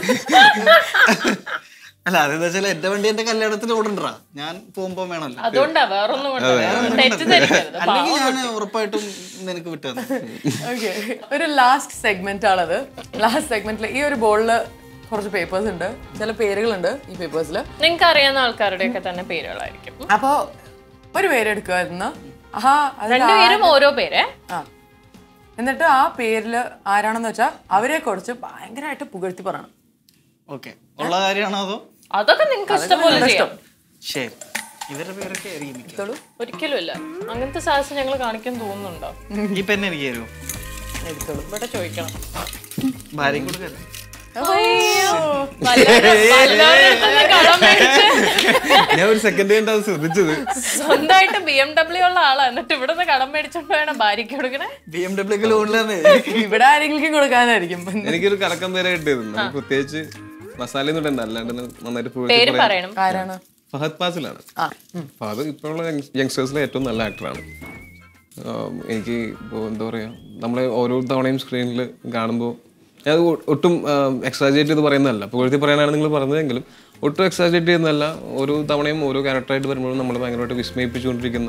അല്ല അതെന്താ വെച്ചാൽ എന്റെ വണ്ടി എന്റെ കല്യാണത്തിന് ഓടണ്ടാ ഞാൻ പോകുമ്പോ വേണമല്ലോ
അതുകൊണ്ടാ വേറൊന്നും കൊണ്ടല്ല തെറ്റിദ്ധരിക്കരുത്
അല്ലെങ്കിൽ ഞാൻ ഉറപ്പായിട്ടും നിനക്ക് വിട്ടു
ഓക്കെ ഒരു ലാസ്റ്റ് സെഗ്മെന്റ് ആണത് ലാസ്റ്റ് സെഗ്മെന്റിൽ ഈ ഒരു ബോളില് കുറച്ച് പേപ്പേഴ്സ് ഉണ്ട് ചില പേരുകളുണ്ട് ഈ പേപ്പേഴ്സിൽ
നിങ്ങൾക്ക് അറിയാവുന്ന ആൾക്കാരുടെയൊക്കെ തന്നെ പേരുകളായിരിക്കും
അപ്പോ ഒരു പേരെടുക്കുക എന്ന് ആ അതിൽ
രണ്ടുപേരും ഓരോ പേരെ
ആ എന്നിട്ട് ആ പേരില് ആരാണെന്ന് വെച്ചാൽ അവരെ കുറിച്ച് ഭയങ്കരമായിട്ട് പുകഴ്ത്തി പറയണം
ഓക്കെ ഉള്ള കാര്യമാണോ അതോ
അതൊക്കെ നിങ്ങൾക്ക് ഇഷ്ടംപോലെ ചെയ്യാം
ശരി ഇവരുടെ പേരൊക്കെ ആയിരിക്കും മിക്കവാറും.
ഒരിക്കലും ഇല്ല അങ്ങനത്തെ സാഹസം ഞങ്ങൾ കാണിക്കാൻ തോന്നുന്നുണ്ടോ
ഈ പെണ്ണ് എനിക്ക് തരുമോ
ഇവിടെ ചോദിക്കണം
ഭാര്യയും കൊടുക്കല്ലേ
അയ്യോ, വല്ലവരും- വല്ലവരുടെ അടുത്തുനിന്ന് കടം മേടിച്ച്
ഞാൻ ഒരു സെക്കൻഡ് കഴിഞ്ഞിട്ട് അത് ശ്രദ്ധിച്ചത്
സ്വന്തമായിട്ട് ബി എം ഡബ്ല്യു ഉള്ള ആളാ എന്നിട്ട് ഇവിടുന്ന് കടം മേടിച്ചോണ്ട് വേണം ഭാര്യയ്ക്ക് കൊടുക്കണേ
ബി എം ഡബ്ല്യു ലോണിലാണ്
ഇവിടെ ആരെങ്കിലും കൊടുക്കാനായിരിക്കും
എനിക്കൊരു കലക്കം പേരെ കിട്ടിയത് നമുക്ക് പ്രത്യേകിച്ച് മസാല ഒന്നും ഇടണ്ട അല്ലാണ്ട് നന്നായിട്ട് പുകഴ്ത്തി
പേര്
പറയാം.
പറയണം
ആരാണ്
ഫഹദ് ഫാസിലാണ് ഫഹദ് ഇപ്പോഴുള്ള യങ്സ്റ്റേഴ്സിലെ ഏറ്റവും നല്ല ആക്ടറാണ് എനിക്ക് ഇപ്പോൾ എന്താ പറയുക നമ്മളെ ഓരോ തവണയും സ്ക്രീനിൽ കാണുമ്പോൾ ഞാൻ ഒ- ഒട്ടും എക്സാജേറ്റ് ചെയ്ത് പറയുന്നതല്ല പുകഴ്ത്തി പറയാനാണ് നിങ്ങൾ പറഞ്ഞതെങ്കിലും ഒട്ടും എക്സാജേറ്റ് ചെയ്യുന്നതല്ല ഓരോ തവണയും ഓരോ ക്യാരക്ടറായിട്ട് വരുമ്പോഴും നമ്മൾ ഭയങ്കരമായിട്ട് വിസ്മയിപ്പിച്ചുകൊണ്ടിരിക്കുന്ന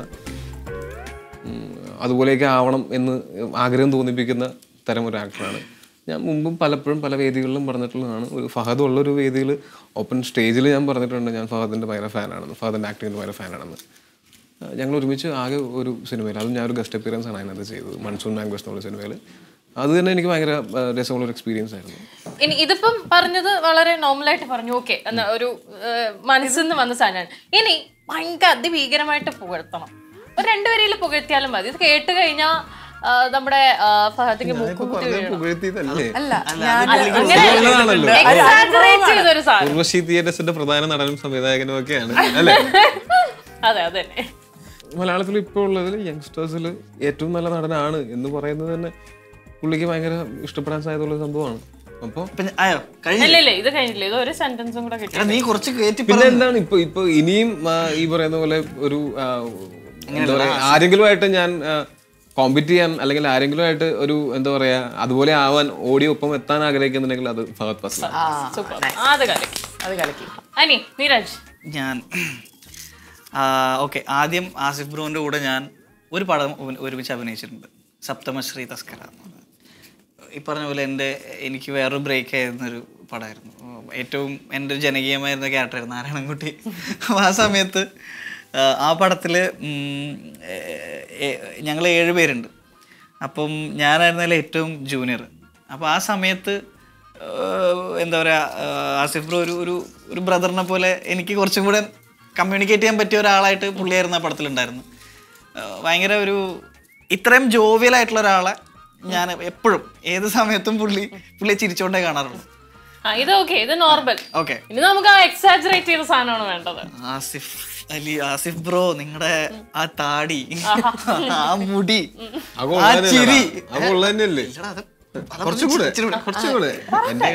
ഉം, അതുപോലെയൊക്കെ ആവണം എന്ന് ആഗ്രഹം തോന്നിപ്പിക്കുന്ന തരം ഒരു ആക്ടറാണ് ഞാൻ മുമ്പും പലപ്പോഴും പല വേദികളിലും പറഞ്ഞിട്ടുള്ളതാണ് ഒരു ഫഹദ് ഉള്ള ഒരു വേദിയിൽ ഓപ്പൺ സ്റ്റേജിൽ ഞാൻ പറഞ്ഞിട്ടുണ്ട് ഞാൻ ഫഹദിൻ്റെ ഭയങ്കര ഫാനാണെന്ന് ഫഹദിൻ്റെ ആക്ടിങ്ങിൻ്റെ ഭയങ്കര ഫാനാണെന്ന് ആ, ഞങ്ങൾ ഒരുമിച്ച് ആകെ ഒരു സിനിമയിൽ അതും ഞാൻ ഒരു ഗസ്റ്റ് അപ്പിയറൻസ് ആണ് അതിനകത്ത് ചെയ്തത് മൺസൂൺ മാംഗോസ് എന്നുള്ള സിനിമയിൽ അത് തന്നെ എനിക്ക് ഭയങ്കര ആ, രസമുള്ള ഒരു എക്സ്പീരിയൻസ് ആയിരുന്നു
ഇനി ഇതിപ്പം പറഞ്ഞത് വളരെ നോർമലായിട്ട് പറഞ്ഞു ഓക്കെ എന്ന ഒരു മനസ്സിൽ നിന്ന് വന്ന സാധനമാണ് ഇനി ഭയങ്കര അതിഭീകരമായിട്ട് പുകഴ്ത്തണം ഒരു രണ്ടുപേരിൽ പുകഴ്ത്തിയാലും മതി ഇത് കേട്ട് കഴിഞ്ഞാൽ നമ്മുടെ ആ, ഫഹദിക്ക് മൂക്കുകുത്തി വീഴണം
പുകഴ്ത്തിയതല്ലേ
അല്ല ഞാൻ
ഉള്ളതാണല്ലോ
Exaggerate ചെയ്തൊരു സാധനം
ഉർവശി തിയേറ്റേഴ്സിന്റെ പ്രധാന നടനും സംവിധായകനും ഒക്കെയാണ് അല്ലേ
അതെ അതെ തന്നെ
മലയാളത്തിൽ ഇപ്പോൾ ഉള്ളതിൽ യങ്സ്റ്റേഴ്സിൽ ഏറ്റവും നല്ല നടനാണ് എന്ന് പറയുന്നത് തന്നെ പുള്ളിക്ക് ഭയങ്കര ഇഷ്ടപ്പെടാൻ സാധ്യതയുള്ള ഒരു സംഭവമാണ് അപ്പോൾ
പിന്നെ ആയോ കഴിഞ്ഞ
ഇല്ല ഇല്ല ഇത് കഴിഞ്ഞില്ല ഇത് ഒരു സെന്റൻസും കൂടെ കിട്ടി
നീ കുറച്ച് കയറ്റി
പിന്നെ എന്താണ് ഇപ്പൊ ഇപ്പൊ ഇനിയും ആ, ഈ പറയുന്ന പോലെ ഒരു ആ, എന്താ പറയാ ആരെങ്കിലുമായിട്ട് ഞാൻ കോമ്പീറ്റ് ചെയ്യാൻ അല്ലെങ്കിൽ ആരെങ്കിലുമായിട്ട് ഒരു എന്താ പറയാ അതുപോലെ ആവാൻ ഓടി ഒപ്പം എത്താൻ ആഗ്രഹിക്കുന്നുണ്ടെങ്കിൽ അത് ഫഹദ് ഫസ്ലാണ്
സൂപ്പർ അത് കലക്കി
അത് കലക്കി
അനി നീരജ്
ഞാൻ ഓക്കെ ആദ്യം ആസിഫ് ബ്രോന്റെ കൂടെ ഞാൻ ഒരു പടം ഒരു- ഒരുമിച്ച് അഭിനയിച്ചിട്ടുണ്ട് സപ്തമശ്രീ തസ്കര എന്നുള്ളത്. ഈ പറഞ്ഞ പോലെ എൻ്റെ എനിക്ക് വേറൊരു ബ്രേക്ക് ആയിരുന്നൊരു പടമായിരുന്നു ഉം, ഏറ്റവും എൻ്റെ ഒരു ജനകീയമായിരുന്ന ക്യാരക്ടറായിരുന്നു നാരായണൻകുട്ടി അപ്പോൾ ആ സമയത്ത് ആ, ആ പടത്തിൽ ഞങ്ങൾ ഏഴ് പേരുണ്ട് അപ്പം ഞാനായിരുന്നതിൽ ഏറ്റവും ജൂനിയർ അപ്പോൾ ആ സമയത്ത് ഏഹ്, എന്താ പറയുക ആസിഫ് ബ്രോ ഒരു ഒരു ഒരു ബ്രദറിനെ പോലെ എനിക്ക് കുറച്ചും കൂടെ കമ്മ്യൂണിക്കേറ്റ് ചെയ്യാൻ പറ്റിയ ഒരാളായിട്ട് പുള്ളിയായിരുന്നു ആ പടത്തിലുണ്ടായിരുന്നു ആ, ഭയങ്കര ഒരു ഇത്രയും ജോവിയലായിട്ടുള്ള ഒരാളെ ഞാൻ എപ്പോഴും ഏത് സമയത്തും പുള്ളി പുള്ളിയെ ചിരിച്ചുകൊണ്ടേ കാണാറുള്ളൂ
ആ, ഇത് ഓക്കെ ഇത് നോർമൽ
ഓക്കെ
ഇനി നമുക്ക് ആ എക്സാജറേറ്റ് ചെയ്ത സാധനമാണ് വേണ്ടത്
ആസിഫ് അലി ആസിഫ് ബ്രോ നിങ്ങളുടെ ആ താടി ആ മുടി
അത്
ആ
കൊള്ളാൻ
ചിരി
അത് കൊള്ളാൻ തന്നെയല്ലേ
എടാ, അത് അതൊന്ന്
കുറച്ചും കൂടെ
ഇച്ചിരി കൂടെ.
കുറച്ചും കൂടെ
എന്റെ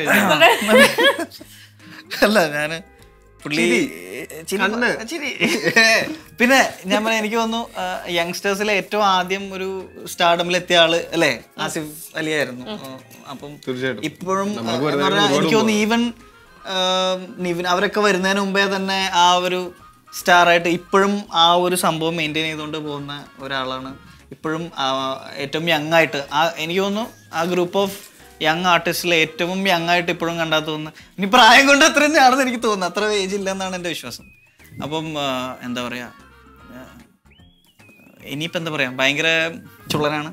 അല്ല ഞാന് പുള്ളി ചിരി
കണ്ണ്.
ചിരി പിന്നെ ഞാൻ പറയാം എനിക്ക് തോന്നുന്നു യങ്സ്റ്റേഴ്സിലെ ഏറ്റവും ആദ്യം ഒരു സ്റ്റാർഡമിൽ എത്തിയ ആള് അല്ലേ ആസിഫ് അലി ആയിരുന്നു അപ്പം
തീർച്ചയായിട്ടും.
ഇപ്പോഴും
നമുക്ക്
എന്ന്
വരുന്നതിന്
പറഞ്ഞാൽ
ഒരുപാട്
എനിക്ക് തോന്നുന്നു ഈവൻ നിവിൻ അവരൊക്കെ വരുന്നതിന് മുമ്പേ തന്നെ ആ ഒരു സ്റ്റാർ ആയിട്ട് ഇപ്പോഴും ആ ഒരു സംഭവം മെയിൻറ്റെയിൻ ചെയ്തുകൊണ്ട് പോകുന്ന ഒരാളാണ് ഇപ്പോഴും ആ, ഏറ്റവും യങ് ആയിട്ട് ആ എനിക്ക് തോന്നുന്നു ആ ഗ്രൂപ്പ് ഓഫ് യങ് ആർട്ടിസ്റ്റിൽ ഏറ്റവും യങ് ആയിട്ട് ഇപ്പോഴും കണ്ടാ തോന്നുന്നു ഇനി പ്രായം കൊണ്ട് അത്ര തന്നെയാണെന്ന് എനിക്ക് തോന്നുന്നു അത്ര ഏജ് ഇല്ല എന്നാണ് എൻ്റെ വിശ്വാസം അപ്പം ആ, എന്താ പറയാ ആ, ഇനിയിപ്പോ എന്താ പറയാ ഭയങ്കര ചുള്ളനാണ്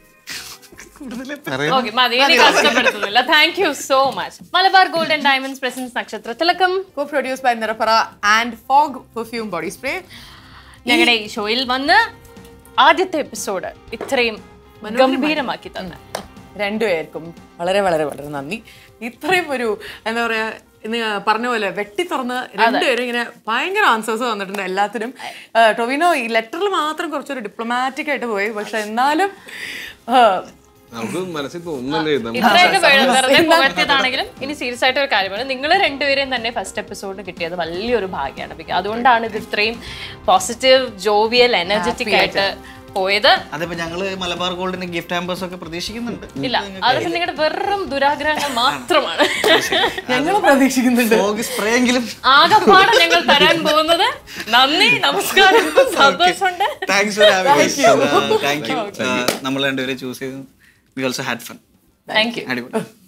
ഓക്കെ മതി ഇനി കഷ്ടപ്പെടുത്തുന്നില്ല thank you so much Malabar golden diamonds presence Nakshatra Thilakkam
co produce by Nirapara and Fogg perfume body spray
ഞങ്ങളുടെ ഈ ഷോയിൽ വന്ന് ആദ്യത്തെ എപ്പിസോഡ് ഇത്രയും ഗംഭീരമാക്കി തന്നെ
രണ്ടുപേർക്കും വളരെ വളരെ വളരെ നന്ദി ഇത്രയും ഒരു എന്താ പറയാ ഇന്ന് പറഞ്ഞ പോലെ വെട്ടി തുറന്ന് രണ്ടുപേരും ഇങ്ങനെ ഭയങ്കര ആൻസേഴ്സ് വന്നിട്ടുണ്ട് എല്ലാത്തിനും ആ, ടൊവിനോ ഈ ലെറ്ററിൽ മാത്രം കുറച്ചൊരു ഡിപ്ലോമാറ്റിക് ആയിട്ട് പോയി പക്ഷെ എന്നാലും ആ,
നമുക്ക് മനസ്സിൽ തോന്നുന്നല്ലേ നമ്മൾ
ഇത്രയൊക്കെ വെ- വെറുതെ പുകഴ്ത്തിയതാണെങ്കിലും ഇനി സീരിയസ് ആയിട്ട് ഒരു കാര്യമാണ് നിങ്ങൾ രണ്ടുപേരെയും തന്നെ ഫസ്റ്റ് എപ്പിസോഡ് കിട്ടിയത് വലിയൊരു ഭാഗ്യമാണ് Because അതുകൊണ്ടാണ് ഇത് ഇത്രയും പോസിറ്റീവ് ജോവിയൽ എനർജറ്റിക് ആയിട്ട് പോയത്
അതിപ്പോ ഞങ്ങള് മലബാർ ഗോൾഡിന്റെ ഗിഫ്റ്റ് ആമ്പേഴ്സ് ഒക്കെ പ്രതീക്ഷിക്കുന്നുണ്ട്
ഇല്ല അതൊക്കെ നിങ്ങളുടെ വെറും ദുരാഗ്രഹങ്ങൾ മാത്രമാണ്
ഞങ്ങൾ പ്രതീക്ഷിക്കുന്നുണ്ട്
ഫോഗ് സ്പ്രേ എങ്കിലും
ആകപ്പാടെ ഞങ്ങൾ തരാൻ പോകുന്നത് നന്ദി നമസ്കാരം സന്തോഷമുണ്ട്
thanks for having thank you നമ്മൾ രണ്ടുപേരെ ചൂസ് ചെയ്തു we also had fun
thank you
അടിപൊളി